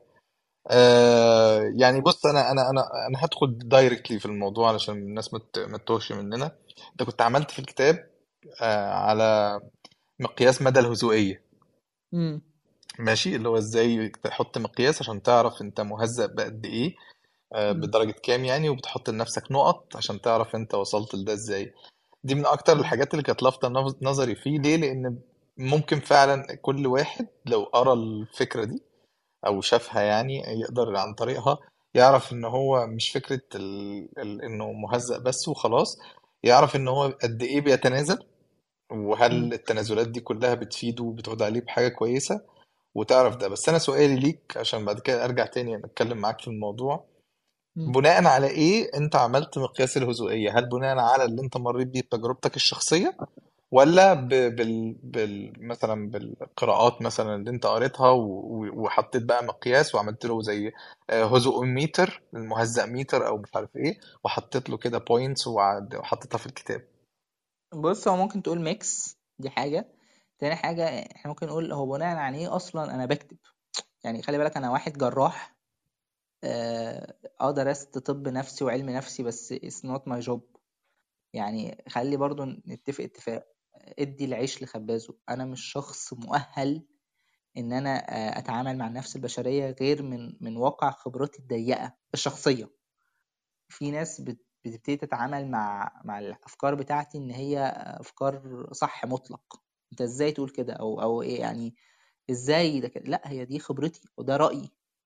آه يعني بص انا انا انا انا هدخل دايركتلي في الموضوع علشان الناس ما ت- ما تتوهش مننا انت كنت عملت في الكتاب آه على مقياس مدى الهزوئيه امم ماشي اللي هو ازاي تحط مقياس عشان تعرف انت مهزأ بقد ايه آه امم بدرجه كام يعني وبتحط لنفسك نقط عشان تعرف انت وصلت لده ازاي دي من اكتر الحاجات اللي كانت لافتة نظ- نظري فيه ليه لان ممكن فعلا كل واحد لو قرا الفكره دي او شافها يعني يقدر عن طريقها يعرف ان هو مش فكرة ال... ال... انه مهزأ بس وخلاص يعرف ان هو قد ايه بيتنازل وهل التنازلات دي كلها بتفيده وبتعود عليه بحاجة كويسة وتعرف ده بس انا سؤالي ليك عشان بعد كده ارجع تاني اتكلم معاك في الموضوع امم بناء على ايه انت عملت مقياس الهزوئية هل بناء على اللي انت مريت بيه بتجربتك الشخصية ولا ب... بال... بال... مثلا بالقراءات مثلا اللي انت قريتها و... و- وحطيت بقى مقياس وعملت له زي آه، هزوميتر المهزأ ميتر او مش عارف ايه وحطيت له كده بوينتس وحطيتها في الكتاب بص هو ممكن تقول ميكس دي حاجة تاني حاجة احنا ممكن نقول هو بناء عن ايه اصلا انا بكتب يعني خلي بالك انا واحد جراح اه آه، درست طب نفسي وعلم نفسي بس it's not my job يعني خلي برضو نتفق اتفاق ادي العيش لخبازه انا مش شخص مؤهل ان انا آه، اتعامل مع النفس البشرية غير من من واقع خبرتي الضيقة الشخصية في ناس بت- بتبتدي تتعامل مع مع الافكار بتاعتي ان هي افكار صح مطلق انت ازاي تقول كده او او ايه يعني ازاي ده كده لا هي دي خبرتي وده رأيي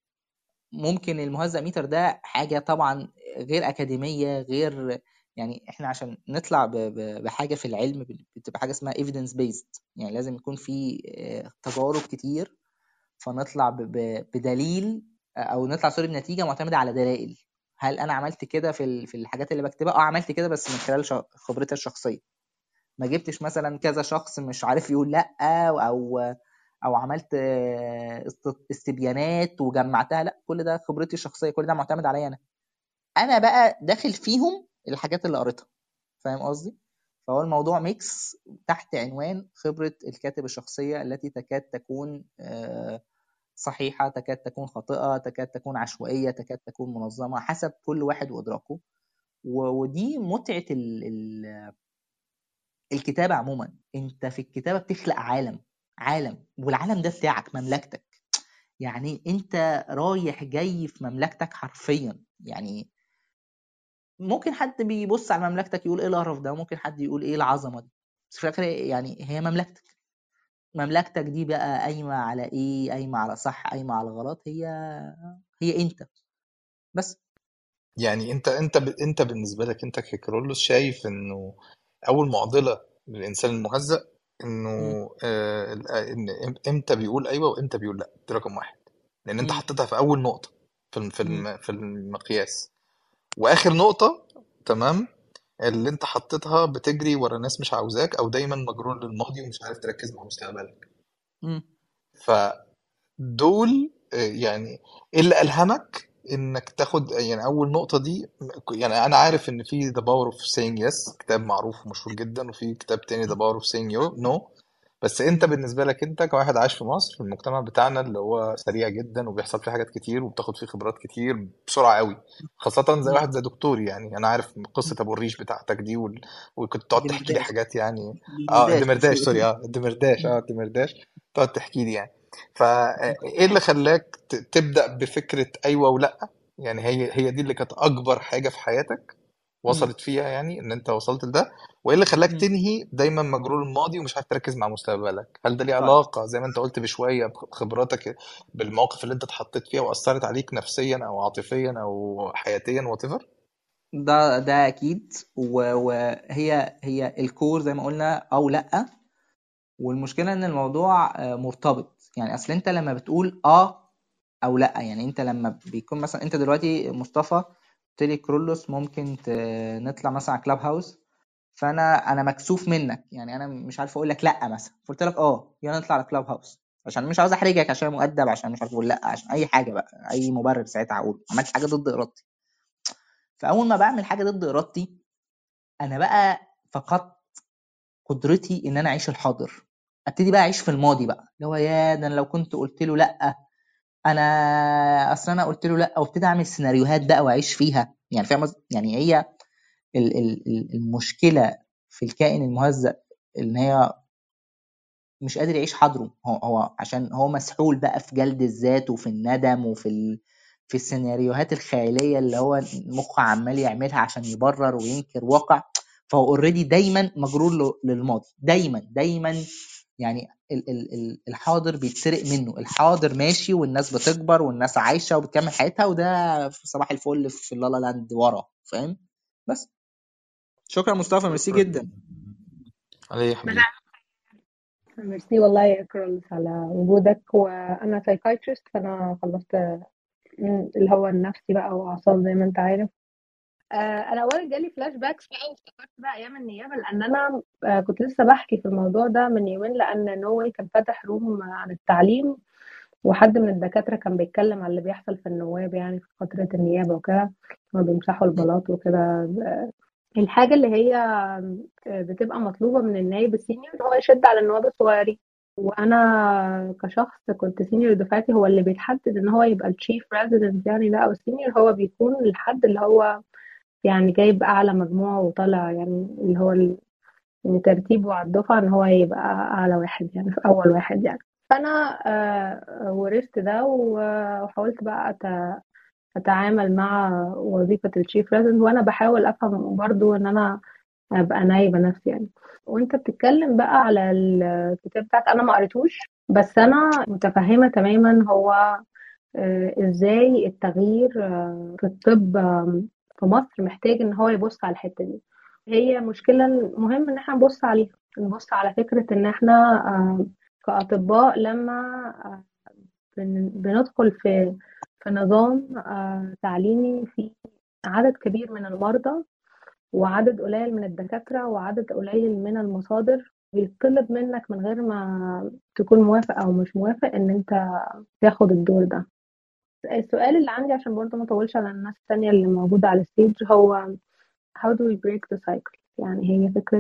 ممكن المهزأ ميتر ده حاجة طبعا غير أكاديمية غير يعني احنا عشان نطلع ب- ب- بحاجة في العلم بتبقى حاجة اسمها evidence based يعني لازم يكون في آه، تجارب كتير فنطلع ب- ب- بدليل او نطلع سوري بنتيجة معتمدة على دلائل هل انا عملت كده في ال- في الحاجات اللي بكتبها اه عملت كده بس من خلال ش- خبرتي الشخصية ما جبتش مثلا كذا شخص مش عارف يقول لا او او عملت آه، است- استبيانات وجمعتها لا كل ده خبرتي الشخصيه كل ده معتمد عليا انا انا بقى داخل فيهم الحاجات اللي قريتها فاهم قصدي فهو الموضوع ميكس تحت عنوان خبرة الكاتب الشخصية التي تكاد تكون آه، صحيحة تكاد تكون خاطئة تكاد تكون عشوائية تكاد تكون منظمة حسب كل واحد وإدراكه و- ودي متعة ال- ال- الكتابة عموما انت في الكتابة بتخلق عالم عالم والعالم ده بتاعك مملكتك يعني انت رايح جاي في مملكتك حرفيا يعني ممكن حد بيبص على مملكتك يقول ايه القرف ده ممكن حد يقول ايه العظمه دي بس في الاخر يعني هي مملكتك مملكتك دي بقى قايمه على ايه قايمه على صح قايمه على غلط هي هي انت بس يعني انت انت ب... انت بالنسبه لك انت ككرولوس شايف انه اول معضله للانسان المهزأ انه مم. آه ال- آه، ان إم- امتى بيقول ايوه وامتى بيقول لا دي رقم واحد لان انت مم. حطيتها في اول نقطه في الم- في مم. الم... في المقياس واخر نقطه تمام اللي انت حطيتها بتجري ورا ناس مش عاوزاك او دايما مجرور للماضي ومش عارف تركز مع مستقبلك مم. فدول آه، يعني ايه اللي الهمك انك تاخد يعني اول نقطه دي يعني انا عارف ان في The Power of Saying Yes كتاب معروف ومشهور جدا وفي كتاب تاني The Power of Saying No بس انت مم. بالنسبه لك انت كواحد عايش في مصر في المجتمع بتاعنا اللي هو سريع جدا وبيحصل فيه حاجات كتير وبتاخد فيه خبرات كتير بسرعه قوي خاصه زي مم. واحد زي دكتور يعني انا عارف قصه ابو الريش بتاعتك دي وال... وكنت تقعد تحكي لي دمرداش حاجات يعني مش اه درداش الدمرداش سوري اه الدمرداش اه الدمرداش تقعد تحكي لي يعني فايه اللي خلاك ت- تبدا بفكره ايوه ولا يعني هي هي دي اللي كانت اكبر حاجه في حياتك مم. وصلت فيها يعني ان انت وصلت لده وايه اللي خلاك مم. تنهي دايما مجرور الماضي ومش عارف تركز مع مستقبلك هل ده ليه طيب علاقه زي ما انت قلت بشويه بخبراتك بالمواقف اللي انت اتحطيت فيها واثرت عليك نفسيا او عاطفيا او حياتيا وات ايفر ده ده اكيد و- وهي هي الكور زي ما قلنا او لا والمشكله ان الموضوع آه، مرتبط يعني اصل انت لما بتقول اه او لا يعني انت لما بيكون مثلا انت دلوقتي مصطفى قلت لي كرولوس ممكن ت- نطلع مثلا على كلاب هاوس فانا انا مكسوف منك يعني انا مش عارف اقول لك لا مثلا قلت لك اه يلا نطلع على كلاب هاوس عشان مش عاوز احرجك عشان مؤدب عشان مش عارف اقول لا عشان اي حاجه بقى اي مبرر ساعتها اقول عملت حاجه ضد ارادتي فاول ما بعمل حاجه ضد ارادتي انا بقى فقدت قدرتي ان انا اعيش الحاضر ابتدي بقى اعيش في الماضي بقى اللي هو يا ده انا لو كنت قلت له لا انا اصل انا قلت له لا وابتدي اعمل سيناريوهات بقى واعيش فيها يعني فاهم قصدي؟ يعني هي ال- ال- ال- المشكله في الكائن المهزأ ان هي مش قادر يعيش حاضره هو هو عشان هو مسحول بقى في جلد الذات وفي الندم وفي ال... في السيناريوهات الخياليه اللي هو مخه عمال يعملها عشان يبرر وينكر واقع فهو اوريدي دايما مجرور له- للماضي دايما دايما يعني ال- ال- ال- الحاضر بيتسرق منه الحاضر ماشي والناس بتكبر والناس عايشه وبتكمل حياتها وده في صباح الفل في اللالا لاند ورا فاهم بس شكرا مصطفى ميرسي جدا عليه يا بس حبيبي ميرسي والله يا كرولز على وجودك وانا سايكايترست فانا خلصت م، اللي هو النفسي بقى واعصاب زي ما انت عارف آه، انا اولا جالي فلاش باكس بقى وافتكرت بقى ايام النيابه لان انا آه، كنت لسه بحكي في الموضوع ده من يومين لان نوي كان فاتح روم عن التعليم وحد من الدكاتره كان بيتكلم على اللي بيحصل في النواب يعني في فتره النيابه وكده هما بيمسحوا البلاط وكده آه، الحاجة اللي هي بتبقى مطلوبة من النايب السينيور هو يشد على النواب الصغيرين وانا كشخص كنت سينيور دفعتي هو اللي بيتحدد ان هو يبقى الشيف ريزيدنت يعني ده او السينيور هو بيكون الحد اللي هو يعني جايب اعلى مجموع وطالع يعني اللي هو ال- يعني ترتيبه على الدفعة ان هو يبقى اعلى واحد يعني في اول واحد يعني فانا آه، ورثت ده و- وحاولت بقى أت- اتعامل مع وظيفة الشيف ريزيدنت وانا بحاول افهم برضو ان انا ابقى نايبة نفسي يعني وانت بتتكلم بقى على الكتاب بتاعك انا ما قريتوش بس انا متفهمة تماما هو آه، ازاي التغيير آه، في الطب آه، في مصر محتاج ان هو يبص على الحتة دي هي مشكلة مهم ان احنا نبص عليها نبص على فكرة ان احنا آه، كأطباء لما آه، بن- بندخل في في نظام آه، تعليمي فيه عدد كبير من المرضى وعدد قليل من الدكاترة وعدد قليل من المصادر بيطلب منك من غير ما تكون موافق أو مش موافق إن أنت تاخد الدور ده السؤال اللي عندي عشان برضه ما اطولش على الناس التانية اللي موجودة على الستيج هو how do we break the cycle يعني هي فكرة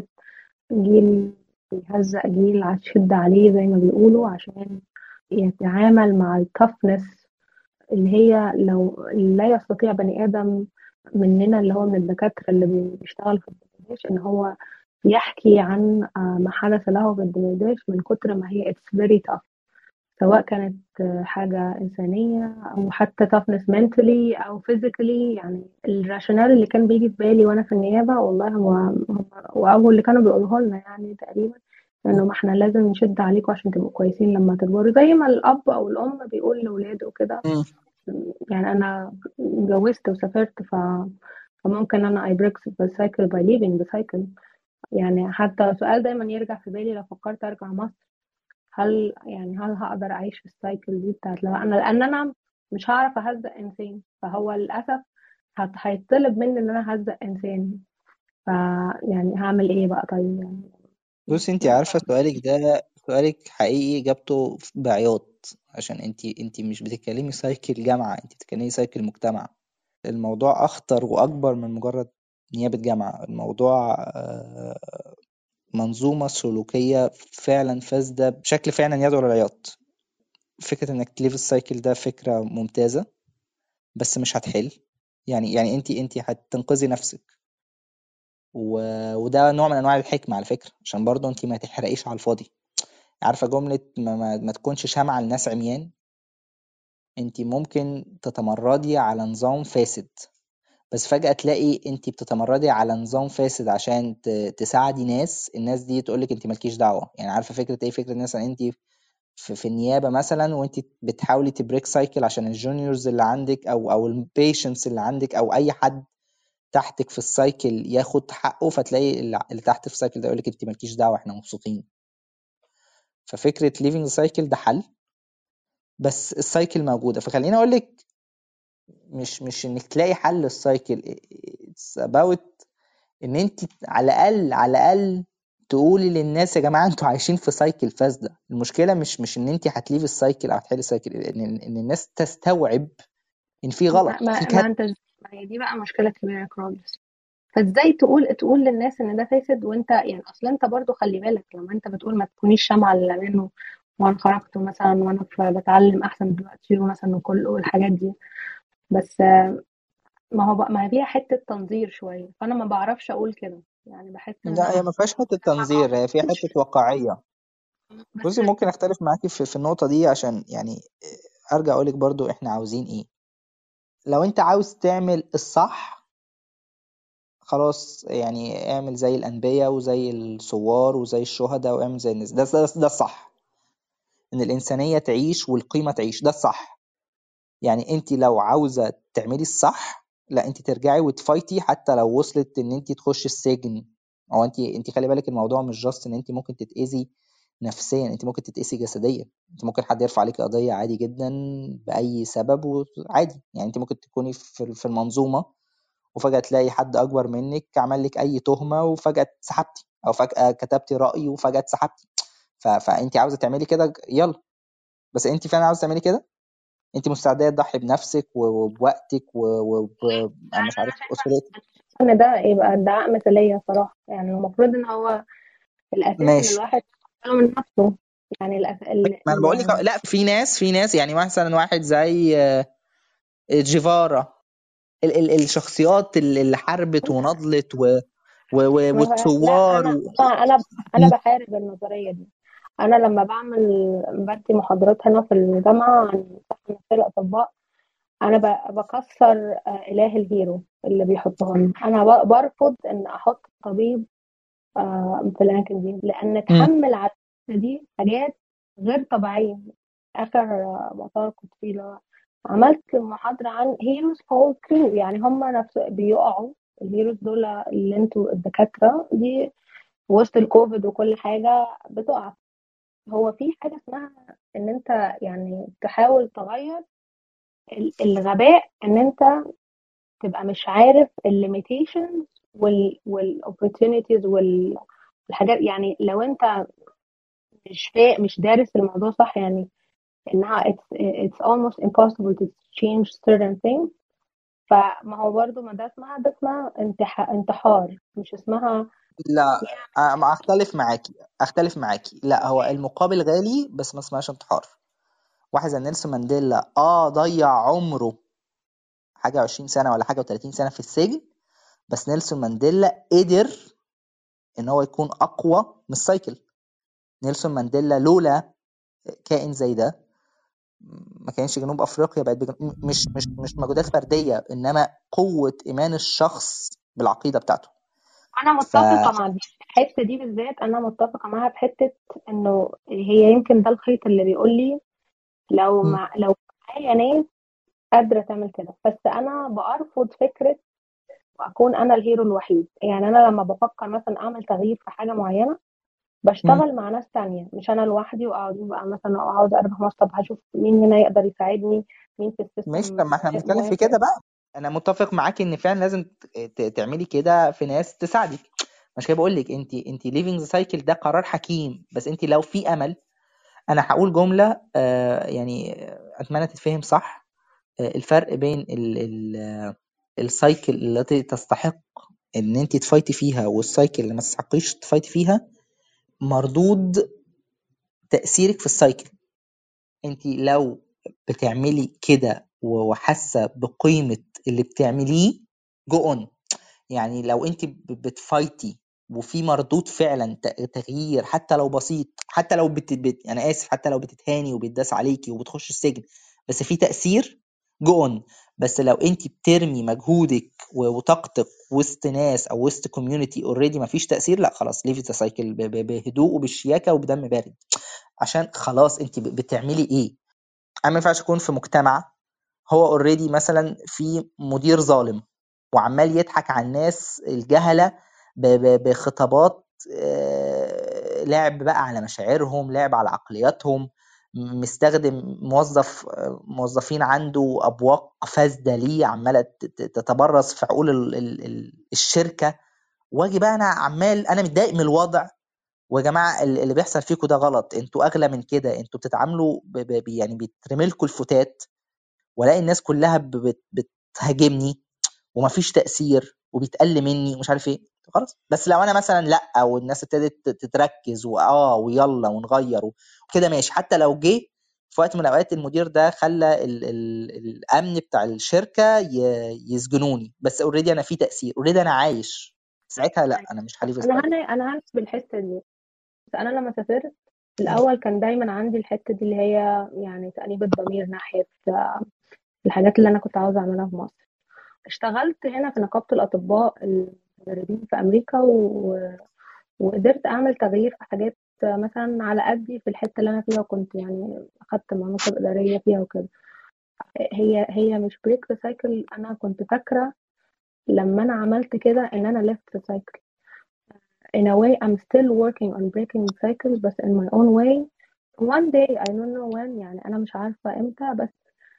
جيل بيهزق جيل هتشد عليه زي ما بيقولوا عشان يتعامل مع التفنس اللي هي لو لا يستطيع بني آدم مننا اللي هو من الدكاترة اللي بيشتغل في الدمرداش إن هو يحكي عن آه، ما حدث له في الدمرداش من كتر ما هي it's very tough سواء كانت آه، حاجة إنسانية أو حتى toughness mentally أو physically يعني الراشونال اللي كان بيجي في بالي وأنا في النيابة والله هو هو وأول اللي كانوا بيقولوه لنا يعني تقريبا إنه ما إحنا لازم نشد عليكم عشان تبقوا كويسين لما تكبروا زي ما الأب أو الأم بيقول لأولاده كده مم. يعني أنا اتجوزت وسافرت ف فممكن أنا I break the cycle by leaving the cycle يعني حتى سؤال دايما يرجع في بالي لو فكرت أرجع مصر هل يعني هل هقدر أعيش في السايكل دي بتاعت لو أنا لأن أنا مش هعرف أهزق إنسان فهو للأسف هت- هيطلب مني إن أنا أهزق إنسان فيعني هعمل إيه بقى طيب يعني بصي انت عارفة سؤالك ده سؤالك حقيقي اجابته بعياط عشان انت انت مش بتتكلمي سايكل جامعة انت بتتكلمي سايكل مجتمع الموضوع اخطر واكبر من مجرد نيابة جامعة الموضوع آه، منظومة سلوكية فعلا فاسدة بشكل فعلا يدعو للعياط فكرة انك تليف السايكل ده فكرة ممتازة بس مش هتحل يعني يعني انت انت هتنقذي نفسك و... وده نوع من انواع الحكمة على فكرة عشان برضه انت ما تحرقيش على الفاضي عارفة جملة ما, ما, ما تكونش شمعة لناس عميان انت ممكن تتمردي على نظام فاسد بس فجأة تلاقي انت بتتمردي على نظام فاسد عشان ت- تساعدي ناس الناس دي تقولك انت مالكيش دعوة يعني عارفة فكرة ايه فكرة مثلا انت في, في النيابة مثلا وانت بتحاولي تبريك سايكل عشان الجونيورز اللي عندك او او البيشنتس اللي عندك او اي حد تحتك في السايكل ياخد حقه فتلاقي اللي اللي تحت في السايكل ده يقولك انت مالكيش دعوة احنا مبسوطين ففكرة leaving the cycle ده حل بس السايكل موجودة فخليني اقول لك مش مش انك تلاقي حل للسايكل it's about ان انت على الاقل على الاقل تقولي للناس يا جماعه انتوا عايشين في سايكل فاسده المشكله مش مش ان انت هتليف السايكل او هتحلي السايكل ان ان الناس تستوعب ان في غلط ما, في ما, كارثه ما انت ما هي دي بقى مشكلة كبيرة يا كرولس فازاي تقول تقول للناس ان ده فاسد وانت يعني اصل انت برضو خلي بالك لما انت بتقول ما تكونيش شمعة اللي منه وانا خرجت مثلا وانا في- بتعلم احسن دلوقتي مثلا وكل والحاجات دي بس آه، ما هو بقى ما هي فيها حتة تنظير شوية فانا ما بعرفش اقول كده يعني بحس ان لا هي انا ما فيهاش حته ما تنظير هي فيها بعرفش حته واقعيه بس بصي ممكن اختلف معاكي في, في النقطه دي عشان يعني ارجع اقولك برضو احنا عاوزين ايه لو انت عاوز تعمل الصح خلاص يعني اعمل زي الانبياء وزي الثوار وزي الشهداء واعمل زي الناس ده ده, ده الصح ان الانسانيه تعيش والقيمه تعيش ده الصح يعني انت لو عاوزه تعملي الصح لا انت ترجعي وتفايتي حتى لو وصلت ان انت تخشي السجن او انت انت خلي بالك الموضوع مش جاست ان انت ممكن تتاذي نفسيا انت ممكن تتاذي جسديا انت ممكن حد يرفع عليك قضيه عادي جدا باي سبب وعادي يعني انت ممكن تكوني في في المنظومه وفجاه تلاقي حد اكبر منك عمل لك اي تهمه وفجاه اتسحبتي او فجاه كتبتي راي وفجاه اتسحبتي ف... فانت عاوزه تعملي كده يلا بس انت فعلا عاوزه تعملي كده انت مستعده تضحي بنفسك وبوقتك ومش انا عارف شايفه اسرتك ان ده يبقى ادعاء مثالية صراحة يعني المفروض ان هو الاساس ان ماشي الواحد يشتغل من نفسه يعني الأس... ال... ما انا بقول لك ال... لا في ناس في ناس يعني مثلا واحد زي آه، جيفارا ال ال الشخصيات اللي اللي حاربت ونضلت و و و ما هو- لا والثوار انا و... انا انا انا بحارب النظرية دي انا لما بعمل بدي محاضرات هنا في الجامعة عن صحة نفسية الأطباء انا ب- بكسر آه، اله الهيرو اللي بيحطهم انا ب- برفض ان احط طبيب آه، في الاماكن دي لان تحمل على الناس دي حاجات غير طبيعيه اخر آه، مؤتمر كنت فيه اللي هو عملت محاضره عن هيروز هول كرو يعني هم نفس بيقعوا الهيروز دول اللي انتوا الدكاتره دي وسط الكوفيد وكل حاجه بتقع هو في حاجه اسمها ان انت يعني تحاول تغير ال- الغباء ان انت تبقى مش عارف الليميتيشنز وال والاوبورتونيتيز والحاجات يعني لو انت مش فا... مش دارس الموضوع صح يعني انها it's, it's almost impossible to change certain things فما هو برضو ما ده اسمها ده اسمها انتح... انتحار مش اسمها لا آه، ما اختلف معاكي اختلف معاكي لا هو المقابل غالي بس ما اسمهاش انتحار واحد زي نيلسون مانديلا اه ضيع عمره حاجه 20 سنه ولا حاجه و30 سنه في السجن بس نيلسون مانديلا قدر ان هو يكون اقوى من السايكل نيلسون مانديلا لولا كائن زي ده ما كانش جنوب افريقيا بقت بجن... م- مش مش مش مجهودات فرديه انما قوه ايمان الشخص بالعقيده بتاعته انا ف متفقه مع دي الحته دي بالذات انا متفقه معاها في حته انه هي يمكن ده الخيط اللي بيقول لي لو م. مع لو معايا ناس قادره تعمل كده بس انا برفض فكره واكون انا الهيرو الوحيد يعني انا لما بفكر مثلا اعمل تغيير في حاجه معينه م. بشتغل مع ناس تانية مش انا لوحدي واقعد بقى مثلا اقعد اربح مصر طب هشوف مين هنا يقدر يساعدني مين في ماشي السيستم طب ما احنا بنتكلم في موافق كده بقى انا متفق معاكي ان فعلا لازم ت- ت- تعملي كده في ناس تساعدك مش كده بقول لك انت انت ليفنج سايكل ده قرار حكيم بس انت لو في امل انا هقول جمله آه يعني اتمنى تتفهم صح آه الفرق بين ال ال السايكل التي تستحق ان انت تفايتي فيها والسايكل اللي ما تستحقيش تفايتي فيها مردود تاثيرك في السايكل انت لو بتعملي كده وحاسه بقيمه اللي بتعمليه جو اون يعني لو انت ب- بتفايتي وفي مردود فعلا ت- تغيير حتى لو بسيط حتى لو بت... بت... انا اسف حتى لو بتتهاني وبيتداس عليكي وبتخش السجن بس في تأثير جو اون بس لو انت بترمي مجهودك و- وطاقتك وسط ناس او وسط كوميونتي اوريدي مفيش تأثير لا خلاص ليفي ذا سايكل بهدوء وبالشياكه وبدم بارد عشان خلاص انت ب- بتعملي ايه انا ما ينفعش اكون في مجتمع هو اوريدي مثلا في مدير ظالم وعمال يضحك على الناس الجهله ب- ب- بخطابات آه، لعب بقى على مشاعرهم لعب على عقلياتهم م- مستخدم موظف آه، موظفين عنده ابواق فاسده ليه عماله ت- ت- تتبرز في عقول ال- ال- ال- الشركه واجي بقى انا عمال انا متضايق من الوضع ويا جماعه ال- اللي بيحصل فيكم ده غلط انتوا اغلى من كده انتوا بتتعاملوا ب... ب... ب- يعني بيترمي لكم الفتات والاقي الناس كلها ب... بت... بتهاجمني ومفيش تاثير وبيتقل مني ومش عارف ايه خلاص بس لو انا مثلا لا والناس ابتدت ت- تتركز واه ويلا ونغير وكده ماشي حتى لو جه في وقت من الاوقات المدير ده خلى ال... ال... الامن بتاع الشركه ي... يسجنوني بس اوريدي انا في تاثير اوريدي انا عايش ساعتها لا انا مش هليف انا هنا انا هنا بالحته دي بس انا لما سافرت الاول كان دايما عندي الحته دي اللي هي يعني تأنيب الضمير ناحيه آه، الحاجات اللي انا كنت عاوزه اعملها في مصر اشتغلت هنا في نقابه الاطباء المدربين في امريكا و... وقدرت اعمل تغيير في حاجات آه، مثلا على قدي في الحته اللي انا فيها وكنت يعني اخدت مناصب اداريه فيها وكده هي هي مش بريك ذا سايكل انا كنت فاكره لما انا عملت كده ان انا left the cycle in a way I'm still working on breaking the cycle بس in my own way one day I don't know when يعني أنا مش عارفة إمتى بس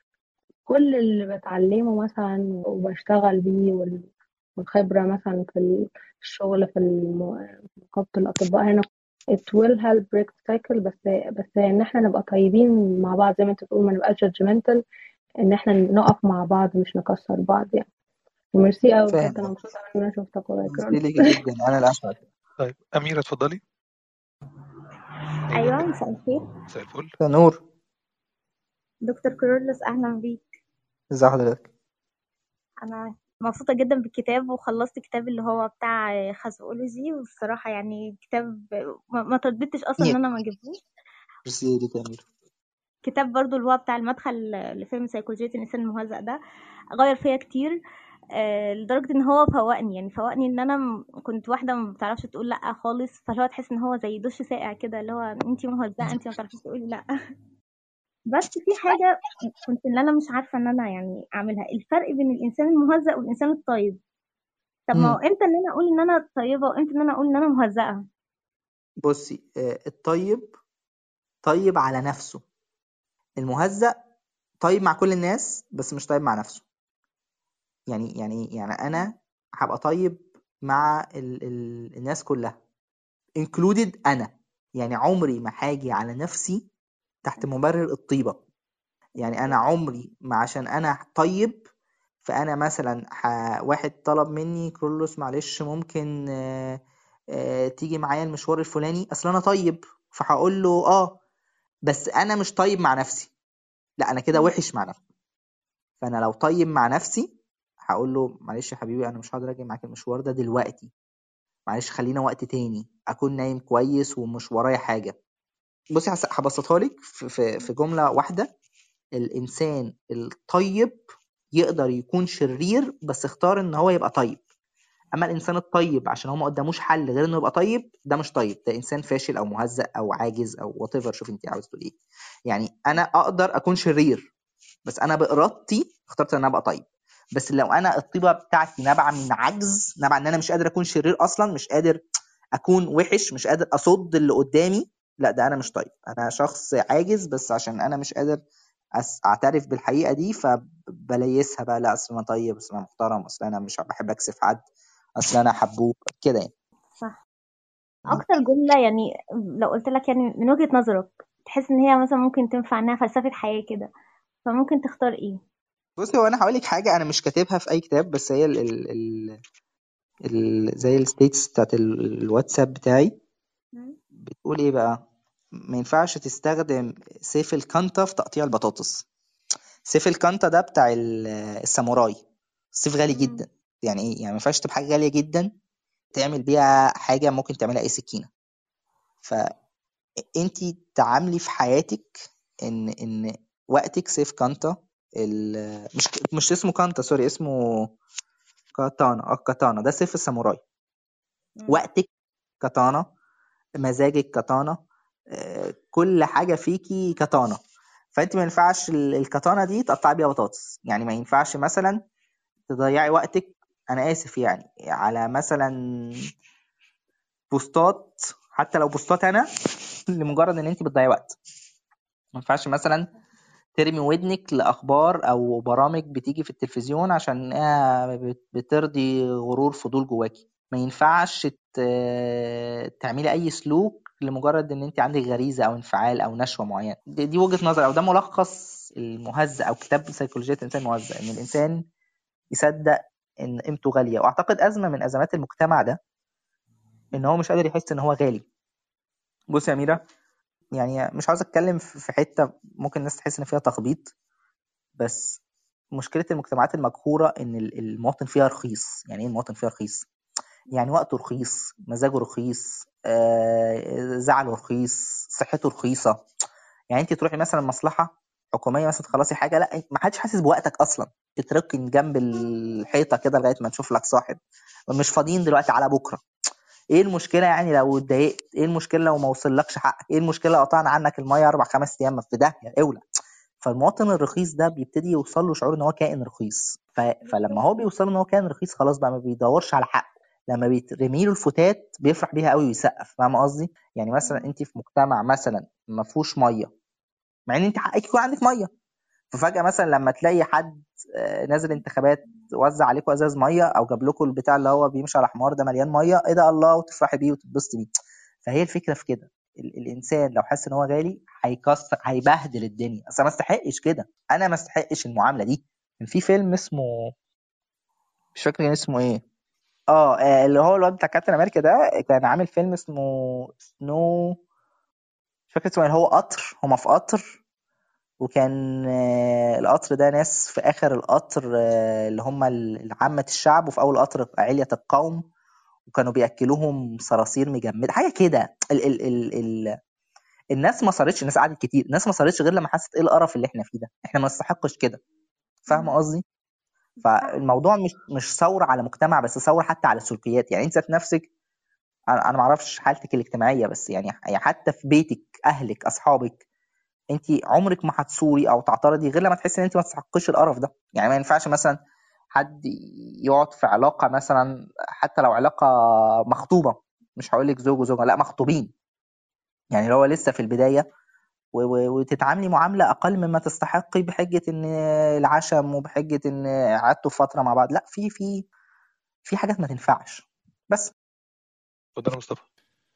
كل اللي بتعلمه مثلا وبشتغل بيه وال- والخبرة مثلا في الشغل في الم- نقابة الأطباء هنا it will help break the cycle بس بس إن إحنا نبقى طيبين مع بعض زي ما أنت بتقول ما نبقاش judgmental إن إحنا نقف مع بعض مش نكسر بعض يعني وميرسي قوي فاهم بجد انا مبسوطه ان انا شفتك والله يا ميرسي كرول ليكي جدا انا الاسعد طيب اميره اتفضلي أيوة مساء الخير مساء الفل نور دكتور كرولوس أهلا بيك ازي حضرتك أنا مبسوطة جدا بالكتاب وخلصت كتاب اللي هو بتاع خازوقولوجي والصراحة يعني كتاب ما ما ترددتش أصلا إن أنا ما أجيبهوش ميرسي ليكي يا امير كتاب برضو اللي هو بتاع المدخل لفهم سيكولوجية الإنسان المهزأ ده غير فيا كتير آه، لدرجة إن هو فوقني يعني فوقني إن أنا م- كنت واحدة ما بتعرفش تقول لأ خالص فاللي هو تحس إن هو زي دش ساقع كده اللي هو أنتي مهزأة أنتي ما بتعرفيش تقولي لأ بس في حاجة كنت اللي أنا مش عارفة إن أنا يعني أعملها الفرق بين الإنسان المهزأ والإنسان الطيب طب ما هو مم. إمتى إن أنا أقول إن أنا طيبة وإمتى إن أنا أقول إن أنا مهزأة بصي آه، الطيب طيب على نفسه المهزأ طيب مع كل الناس بس مش طيب مع نفسه يعني يعني يعني انا هبقى طيب مع ال ال الناس كلها included انا يعني عمري ما هاجي على نفسي تحت مبرر الطيبة يعني انا عمري ما عشان انا طيب فانا مثلا ح... واحد طلب مني كرولوس معلش ممكن آه، آه، تيجي معايا المشوار الفلاني اصل انا طيب فهقول له اه بس انا مش طيب مع نفسي لا انا كده وحش مع نفسي فانا لو طيب مع نفسي هقول له معلش يا حبيبي انا مش هقدر اجي معاك المشوار ده دلوقتي معلش خلينا وقت تاني اكون نايم كويس ومش ورايا حاجه بصي هس- هبسطها لك في في في جمله واحده الانسان الطيب يقدر يكون شرير بس اختار ان هو يبقى طيب اما الانسان الطيب عشان هو ما قداموش حل غير انه يبقى طيب ده مش طيب ده انسان فاشل او مهزأ او عاجز او وات ايفر شوف انت عاوز تقول ايه يعني انا اقدر اكون شرير بس انا بارادتي اخترت ان انا ابقى طيب بس لو انا الطيبه بتاعتي نابعه من عجز نابعه ان انا مش قادر اكون شرير اصلا مش قادر اكون وحش مش قادر اصد اللي قدامي لا ده انا مش طيب انا شخص عاجز بس عشان انا مش قادر أس- اعترف بالحقيقه دي فبليسها بقى لا اصل انا طيب اصل انا محترم اصل انا مش بحب اكسف حد اصل انا حبوب كده يعني صح أكتر جملة يعني لو قلت لك يعني من وجهة نظرك تحس إن هي مثلا ممكن تنفع إنها فلسفة حياة كده فممكن تختار إيه؟ بصي هو انا هقول لك حاجه انا مش كاتبها في اي كتاب بس هي ال ال ال ال زي الستيتس بتاعت ال- الواتساب بتاعي بتقول ايه بقى ما ينفعش تستخدم سيف الكانتا في تقطيع البطاطس سيف الكانتا ده بتاع ال- الساموراي السيف غالي مم. جدا يعني ايه يعني ما ينفعش تبقى حاجه غاليه جدا تعمل بيها حاجه ممكن تعملها اي سكينه فانت تعاملي في حياتك ان ان وقتك سيف كانتا ال- مش مش اسمه كانتا سوري اسمه كاتانا اه كاتانا ده سيف الساموراي مم. وقتك كاتانا مزاجك كاتانا آه، كل حاجه فيكي كاتانا فانت ما ينفعش ال- الكاتانا دي تقطعي بيها بطاطس يعني ما ينفعش مثلا تضيعي وقتك انا اسف يعني على مثلا بوستات حتى لو بوستات انا لمجرد ان انت بتضيعي وقت ما ينفعش مثلا ترمي ودنك لاخبار او برامج بتيجي في التلفزيون عشان هي بت- بترضي غرور فضول جواكي ما ينفعش ت- تعملي اي سلوك لمجرد ان انت عندك غريزه او انفعال او نشوه معينه دي, دي وجهه نظر او ده ملخص المهزأ او كتاب سيكولوجيه الانسان المهزأ ان الانسان يصدق ان قيمته غاليه واعتقد ازمه من ازمات المجتمع ده ان هو مش قادر يحس ان هو غالي بص يا اميره يعني مش عاوز اتكلم في في حته ممكن الناس تحس ان فيها تخبيط بس مشكله المجتمعات المقهوره ان ال- المواطن فيها رخيص يعني ايه المواطن فيها رخيص يعني وقته رخيص مزاجه رخيص آه، زعله رخيص صحته رخيصه يعني انت تروحي مثلا مصلحه حكوميه مثلا تخلصي حاجه لا ما حدش حاسس بوقتك اصلا تتركن جنب الحيطه كده لغايه ما تشوف لك صاحب مش فاضيين دلوقتي على بكره ايه المشكله يعني لو اتضايقت ايه المشكله لو ما وصلكش حقك ايه المشكله لو قطعنا عنك الميه اربع خمس ايام ما في داهيه اولى فالمواطن الرخيص ده بيبتدي يوصل له شعور ان هو كائن رخيص ف... فلما هو بيوصل ان هو كائن رخيص خلاص بقى ما بيدورش على حقه لما بيترمي له الفتات بيفرح بيها قوي ويسقف فاهم قصدي يعني مثلا انت في مجتمع مثلا ما فيهوش ميه مع ان انت حقك يكون عندك ميه ففجاه مثلا لما تلاقي حد آه، نازل انتخابات وزع عليكم ازاز ميه او جاب لكم البتاع اللي هو بيمشي على حمار ده مليان ميه ايه ده الله وتفرحي بيه وتتبسطي بيه فهي الفكره في كده ال- الانسان لو حس ان هو غالي هيكسر هيبهدل الدنيا اصل ما استحقش كده انا ما استحقش المعامله دي كان في فيلم اسمه مش فاكر كان اسمه ايه اه آه، اللي هو الواد بتاع كابتن امريكا ده كان عامل فيلم اسمه سنو مش فاكر اسمه ايه هو قطر هما في قطر وكان آه، القطر ده ناس في اخر القطر آه، اللي هم ال- عامة الشعب وفي اول القطر علية القوم وكانوا بياكلوهم صراصير مجمده حاجه كده ال ال ال ال الناس ما صارتش الناس قعدت كتير الناس ما صارتش غير لما حست ايه القرف اللي احنا فيه ده احنا ما نستحقش كده فاهمه قصدي فالموضوع مش مش ثوره على مجتمع بس ثوره حتى على السلوكيات يعني انت ذات نفسك انا أنا ما اعرفش حالتك الاجتماعيه بس يعني يعني حتى في بيتك اهلك اصحابك انت عمرك ما هتصوري او تعترضي غير لما تحسي ان انت ما تستحقيش القرف ده يعني ما ينفعش مثلا حد يقعد في علاقه مثلا حتى لو علاقه مخطوبه مش هقول لك زوج وزوجه لا مخطوبين يعني لو هو لسه في البدايه و- و- وتتعاملي معامله اقل مما تستحقي بحجه ان العشم وبحجه ان قعدتوا فتره مع بعض لا في في في حاجات ما تنفعش بس اتفضل يا مصطفى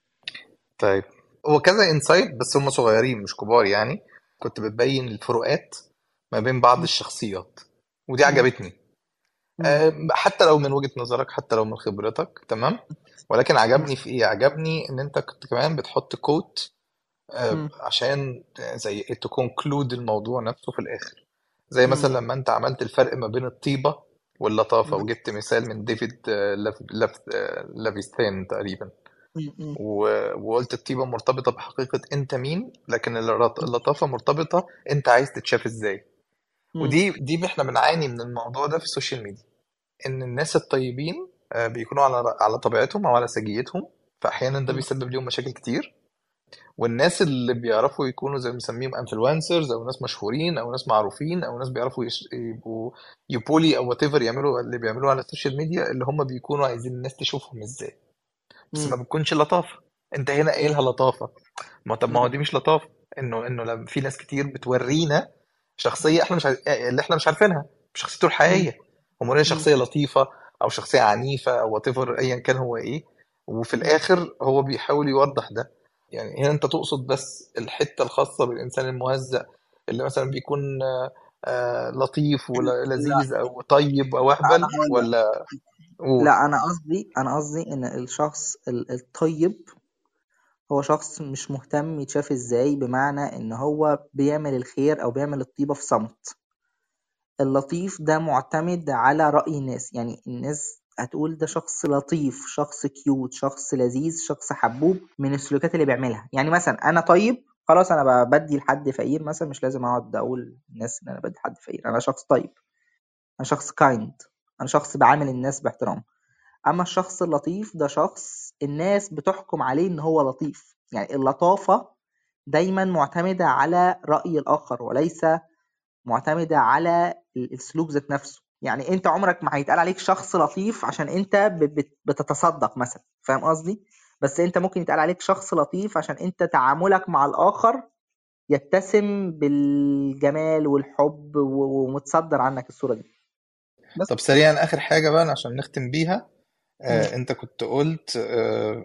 طيب هو كذا انسايت بس هم صغيرين مش كبار يعني كنت بتبين الفروقات ما بين بعض الشخصيات ودي مم. عجبتني مم. آه، حتى لو من وجهة نظرك حتى لو من خبرتك تمام ولكن عجبني في ايه عجبني ان انت كنت كمان بتحط كوت آه، مم. عشان زي تكونكلود الموضوع نفسه في الاخر زي مم. مثلا لما انت عملت الفرق ما بين الطيبة واللطافة مم. وجبت مثال من ديفيد آه، لاف- لاف- آه، لافيستان تقريبا مم. و- وقلت الطيبة مرتبطة بحقيقة انت مين لكن اللط- اللطافة مرتبطة انت عايز تتشاف ازاي مم. ودي دي احنا بنعاني من الموضوع ده في السوشيال ميديا ان الناس الطيبين آه، بيكونوا على على طبيعتهم او على سجيتهم فاحيانا ده مم. بيسبب لهم مشاكل كتير والناس اللي بيعرفوا يكونوا زي ما بنسميهم انفلونسرز او ناس مشهورين او ناس معروفين او ناس بيعرفوا يش- يبقوا يبولي او وات ايفر يعملوا اللي بيعملوه على السوشيال ميديا اللي هم بيكونوا عايزين الناس تشوفهم ازاي بس ما مم. بتكونش لطافه انت هنا مم. قايلها لطافه ما طب ما هو مم. دي مش لطافه انه انه لما في ناس كتير بتورينا شخصيه احنا مش عايز... اللي احنا مش عارفينها مش شخصيته مم. الحقيقيه هم مورينا مم. شخصيه لطيفه او شخصيه عنيفه او وات ايفر ايا كان هو ايه وفي مم. الاخر هو بيحاول يوضح ده يعني هنا انت تقصد بس الحته الخاصه بالانسان المهزأ اللي مثلا بيكون آه، آه، لطيف لا ولذيذ او طيب او انا اهبل هقول لك ولا قول لا انا قصدي انا قصدي ان الشخص ال- الطيب هو شخص مش مهتم يتشاف ازاي بمعنى ان هو بيعمل الخير او بيعمل الطيبة في صمت اللطيف ده معتمد على رأي الناس يعني الناس هتقول ده شخص لطيف شخص كيوت شخص لذيذ شخص حبوب من السلوكيات اللي بيعملها يعني مثلا انا طيب خلاص انا ب- بدي لحد فقير مثلا مش لازم اقعد اقول للناس ان انا بدي لحد فقير انا شخص طيب انا شخص كايند انا شخص بعامل الناس باحترام اما الشخص اللطيف ده شخص الناس بتحكم عليه ان هو لطيف يعني اللطافة دايما معتمدة على رأي الآخر وليس معتمدة على ال- السلوك ذات نفسه يعني انت عمرك ما هيتقال عليك شخص لطيف عشان انت ب- بت- بتتصدق مثلا فاهم قصدي بس انت ممكن يتقال عليك شخص لطيف عشان انت تعاملك مع الآخر يتسم بالجمال والحب و- ومتصدر عنك الصورة دي بس طب سريعا اخر حاجه بقى عشان نختم بيها مم. آه، انت كنت قلت آه،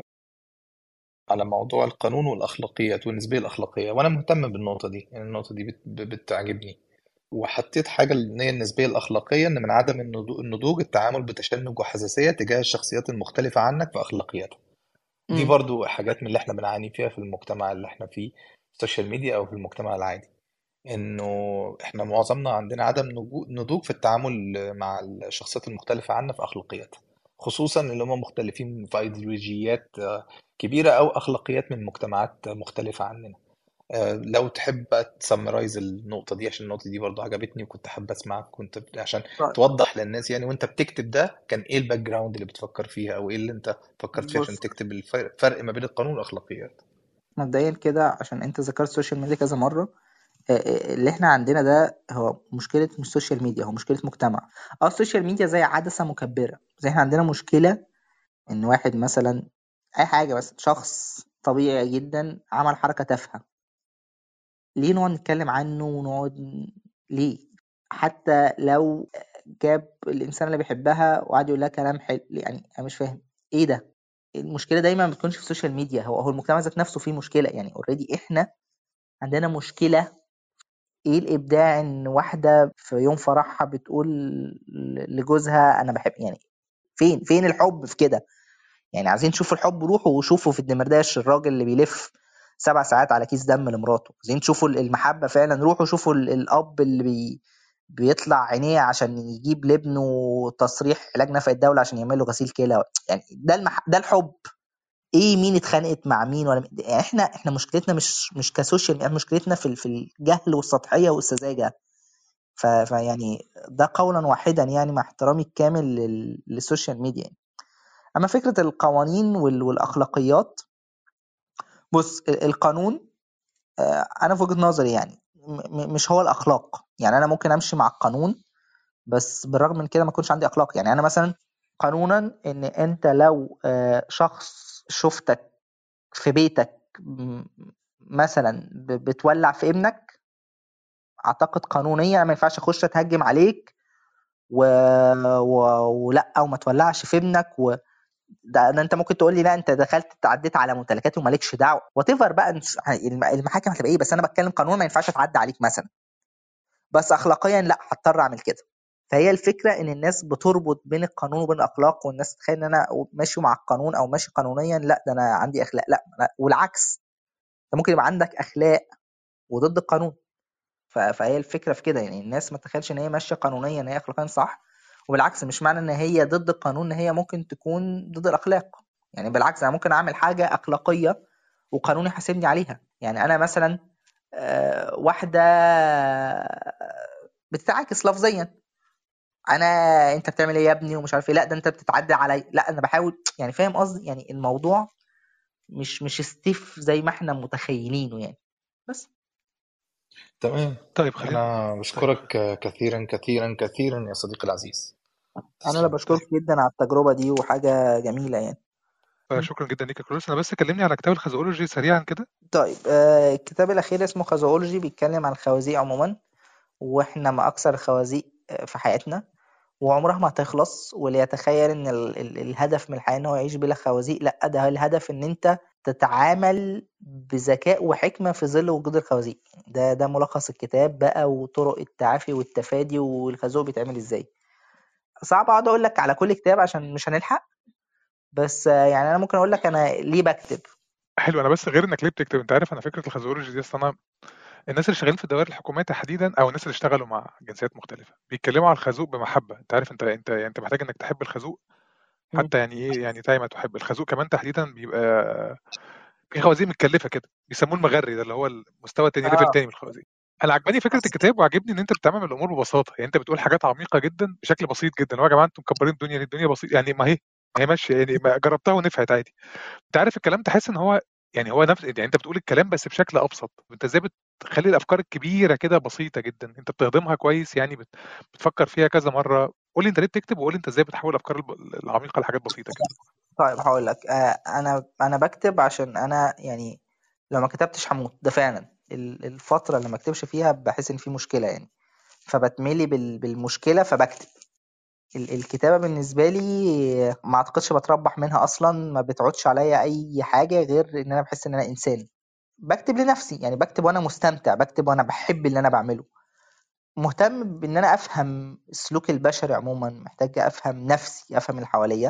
على موضوع القانون والاخلاقيات والنسبيه الاخلاقيه وانا مهتم بالنقطه دي يعني النقطه دي بت- بتعجبني وحطيت حاجه اللي هي النسبيه الاخلاقيه ان من عدم النضو- النضوج التعامل بتشنج وحساسيه تجاه الشخصيات المختلفه عنك في اخلاقياتها دي مم. برضو حاجات من اللي احنا بنعاني فيها في المجتمع اللي احنا فيه السوشيال ميديا او في المجتمع العادي انه احنا معظمنا عندنا عدم نجو- نضوج في التعامل مع الشخصيات المختلفة عنا في اخلاقياتها خصوصا اللي هم مختلفين في ايديولوجيات آه، كبيرة او اخلاقيات من مجتمعات مختلفة عننا آه، لو تحب تسمرايز النقطة دي عشان النقطة دي برضو عجبتني وكنت حابب اسمعك كنت عشان طيب توضح للناس يعني وانت بتكتب ده كان ايه الباك جراوند اللي بتفكر فيها او ايه اللي انت فكرت فيه عشان بص تكتب الفرق الفرق ما بين القانون والاخلاقيات مبدئيا كده عشان انت ذكرت السوشيال ميديا كذا مرة آه، آه، اللي احنا عندنا ده هو مشكلة مش سوشيال ميديا هو مشكلة مجتمع اه السوشيال ميديا زي عدسة مكبرة زي احنا عندنا مشكلة ان واحد مثلا اي حاجة بس شخص طبيعي جدا عمل حركة تافهة ليه نقعد نتكلم عنه ونقعد ن- ليه حتى لو جاب الانسان اللي بيحبها وقعد يقول لها كلام حلو يعني انا مش فاهم ايه ده المشكلة دايما ما بتكونش في السوشيال ميديا هو هو المجتمع ذات نفسه فيه مشكلة يعني اوريدي احنا عندنا مشكلة ايه الابداع ان واحده في يوم فرحها بتقول لجوزها انا بحب يعني فين فين الحب في كده يعني عايزين تشوفوا الحب روحوا وشوفوا في الدمرداش الراجل اللي بيلف سبع ساعات على كيس دم لمراته عايزين تشوفوا المحبه فعلا روحوا شوفوا الاب اللي بي بيطلع عينيه عشان يجيب لابنه تصريح علاج نفع الدوله عشان يعمل له غسيل كلى يعني ده المح... ده الحب ايه مين اتخانقت مع مين ولا يعني احنا احنا مشكلتنا مش مش كسوشيال يعني مشكلتنا في في الجهل والسطحيه والسذاجه فيعني ده قولا واحدا يعني مع احترامي الكامل للسوشيال ميديا يعني. اما فكره القوانين والاخلاقيات بص القانون انا في وجهه نظري يعني مش هو الاخلاق يعني انا ممكن امشي مع القانون بس بالرغم من كده ما يكونش عندي اخلاق يعني انا مثلا قانونا ان انت لو شخص شفتك في بيتك مثلا بتولع في ابنك اعتقد قانونيا ما ينفعش اخش اتهجم عليك و... و... ولا وما تولعش في ابنك و... ده, ده انت ممكن تقول لي لا انت دخلت تعديت على ممتلكاتي ومالكش دعوه وات بقى المحاكم هتبقى ايه بس انا بتكلم قانون ما ينفعش اتعدى عليك مثلا بس اخلاقيا لا هضطر اعمل كده فهي الفكره ان الناس بتربط بين القانون وبين الاخلاق والناس تتخيل ان انا ماشي مع القانون او ماشي قانونيا لا ده انا عندي اخلاق لا, لا. والعكس انت ممكن يبقى عندك اخلاق وضد القانون فهي الفكره في كده يعني الناس ما تتخيلش ان هي ماشيه قانونيا ان هي اخلاقيا صح وبالعكس مش معنى ان هي ضد القانون ان هي ممكن تكون ضد الاخلاق يعني بالعكس انا ممكن اعمل حاجه اخلاقيه وقانون يحاسبني عليها يعني انا مثلا واحده بتتعاكس لفظيا انا انت بتعمل ايه يا ابني ومش عارف ايه لا ده انت بتتعدى علي لا انا بحاول يعني فاهم قصدي يعني الموضوع مش مش ستيف زي ما احنا متخيلينه يعني بس تمام طيب خلينا انا بشكرك كثيرا كثيرا كثيرا يا صديقي العزيز انا اللي بشكرك جدا على التجربه دي وحاجه جميله يعني شكرا جدا ليك يا كرولوس انا بس كلمني على كتاب الخازوقولوجي سريعا كده طيب آه الكتاب الاخير اسمه خازوقولوجي بيتكلم عن الخوازيق عموما واحنا ما اكثر الخوازيق في حياتنا وعمرها ما هتخلص واللي يتخيل ان ال ال الهدف من الحياه ان هو يعيش بلا خوازيق لا ده الهدف ان انت تتعامل بذكاء وحكمه في ظل وجود الخوازيق ده ده ملخص الكتاب بقى وطرق التعافي والتفادي والخازوق بيتعمل ازاي صعب اقعد اقول لك على كل كتاب عشان مش هنلحق بس يعني انا ممكن اقول لك انا ليه بكتب حلو انا بس غير انك ليه بتكتب انت عارف انا فكره الخازوقولوجي دي اصل انا الناس اللي شغالين في الدوائر الحكوميه تحديدا او الناس اللي اشتغلوا مع جنسيات مختلفه بيتكلموا على الخازوق بمحبه انت عارف انت انت يعني انت محتاج انك تحب الخازوق حتى يعني ايه يعني زي ما تحب الخازوق كمان تحديدا بيبقى في خوازيق متكلفه كده بيسموه المغري ده اللي هو المستوى التاني ليفل اه تاني من الخوازيق انا عجباني فكره الكتاب وعجبني ان انت بتعمل الامور ببساطه يعني انت بتقول حاجات عميقه جدا بشكل بسيط جدا اللي هو يا جماعه انتم مكبرين الدنيا يعني الدنيا بسيط يعني ما هي ما هي ماشيه يعني ما جربتها ونفعت عادي انت عارف الكلام تحس ان هو يعني هو نفس يعني انت بتقول الكلام بس بشكل ابسط انت ازاي بتخلي الافكار الكبيره كده بسيطه جدا انت بتهضمها كويس يعني بت... بتفكر فيها كذا مره قول لي انت ليه بتكتب وقول لي انت ازاي بتحول الافكار الب- العميقه لحاجات بسيطه كده طيب هقول لك آه انا انا بكتب عشان انا يعني لو ما كتبتش هموت ده فعلا ال- الفتره اللي ما اكتبش فيها بحس ان في مشكله يعني فبتملي بال- بالمشكله فبكتب ال- الكتابه بالنسبه لي ما اعتقدش بتربح منها اصلا ما بتعودش عليا اي حاجه غير ان انا بحس ان انا انسان بكتب لنفسي يعني بكتب وانا مستمتع بكتب وانا بحب اللي انا بعمله مهتم بان انا افهم السلوك البشري عموما محتاج افهم نفسي افهم اللي حواليا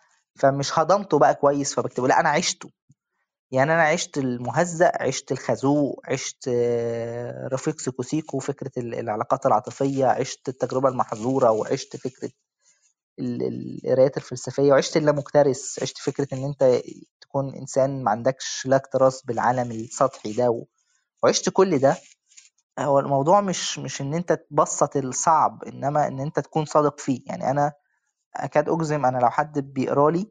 فمش هضمته بقى كويس فبكتبه لا انا عشته يعني انا عشت المهزأ عشت الخازوق عشت آه، رفيق سيكو سيكو فكرة ال- العلاقات العاطفية عشت التجربة المحظورة وعشت فكرة ال- ال- القرايات الفلسفية وعشت اللامكترث عشت فكرة ان انت تكون انسان ما عندكش لا اكتراث بالعالم السطحي ده و- وعشت كل ده هو الموضوع مش مش ان انت تبسط الصعب انما ان انت تكون صادق فيه يعني انا اكاد اجزم انا لو حد بيقرا لي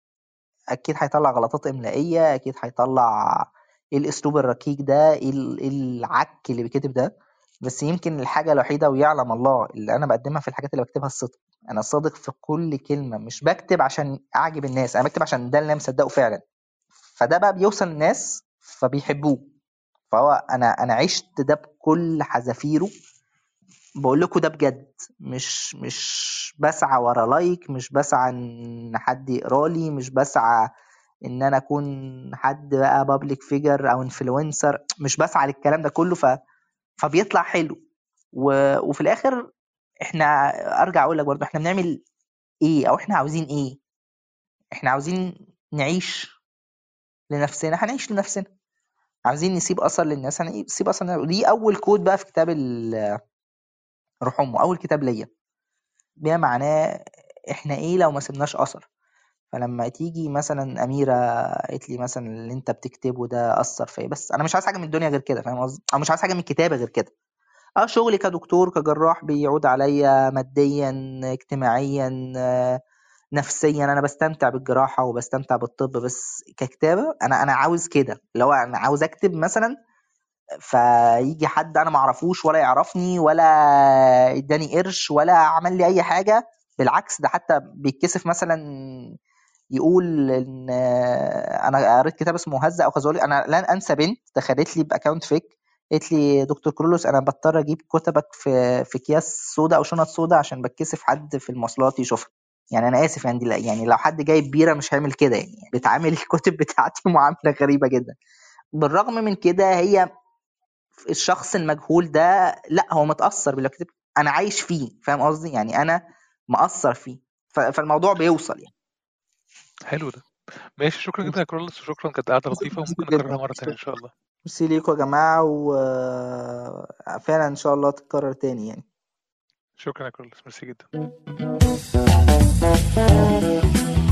اكيد هيطلع غلطات املائيه اكيد هيطلع ايه الاسلوب الركيك ده ايه ال- إيه العك اللي بيكتب ده بس يمكن الحاجه الوحيده ويعلم الله اللي انا بقدمها في الحاجات اللي بكتبها الصدق انا صادق في كل كلمه مش بكتب عشان اعجب الناس انا بكتب عشان ده اللي انا مصدقه فعلا فده بقى بيوصل للناس فبيحبوه فهو انا انا عشت ده بكل حذافيره بقول لكم ده بجد مش مش بسعى ورا لايك مش بسعى ان حد يقرا لي مش بسعى ان انا اكون حد بقى بابليك فيجر او انفلونسر مش بسعى للكلام ده كله ف فبيطلع حلو و... وفي الاخر احنا ارجع اقول لك برضه احنا بنعمل ايه او احنا عاوزين ايه احنا عاوزين نعيش لنفسنا هنعيش لنفسنا عاوزين نسيب اثر للناس هنسيب اثر للناس. ودي اول كود بقى في كتاب ال- روح امه اول كتاب ليا بما معناه احنا ايه لو ما سيبناش اثر فلما تيجي مثلا اميره قالت لي مثلا اللي انت بتكتبه ده اثر فيا بس انا مش عايز حاجه من الدنيا غير كده فاهم قصدي او مش عايز حاجه من الكتابه غير كده اه شغلي كدكتور كجراح بيعود عليا ماديا اجتماعيا آه، نفسيا انا بستمتع بالجراحه وبستمتع بالطب بس ككتابه انا انا عاوز كده اللي هو انا عاوز اكتب مثلا فيجي حد انا ما اعرفوش ولا يعرفني ولا اداني قرش ولا عمل لي اي حاجه بالعكس ده حتى بيتكسف مثلا يقول ان انا قريت كتاب اسمه مهزأ او خزولي انا لن انسى بنت دخلت لي باكونت فيك قالت لي دكتور كرولوس انا بضطر اجيب كتبك في في اكياس سودا او شنط سودا عشان بتكسف حد في المواصلات يشوفها يعني انا اسف يعني لا- يعني لو حد جايب بيره مش هيعمل كده يعني بتعامل الكتب بتاعتي معامله غريبه جدا بالرغم من كده هي الشخص المجهول ده لا هو متاثر باللي كتب انا عايش فيه فاهم قصدي يعني انا مأثر فيه ف- فالموضوع بيوصل يعني حلو ده ماشي شكرا جدا يا كرولس وشكرا كانت قعده لطيفه ميرسي وممكن جدا نكررها مره تانية ان شاء الله ميرسي ليكوا يا جماعة وفعلا إن شاء الله تتكرر تاني يعني شكرا يا كرولس ميرسي جدا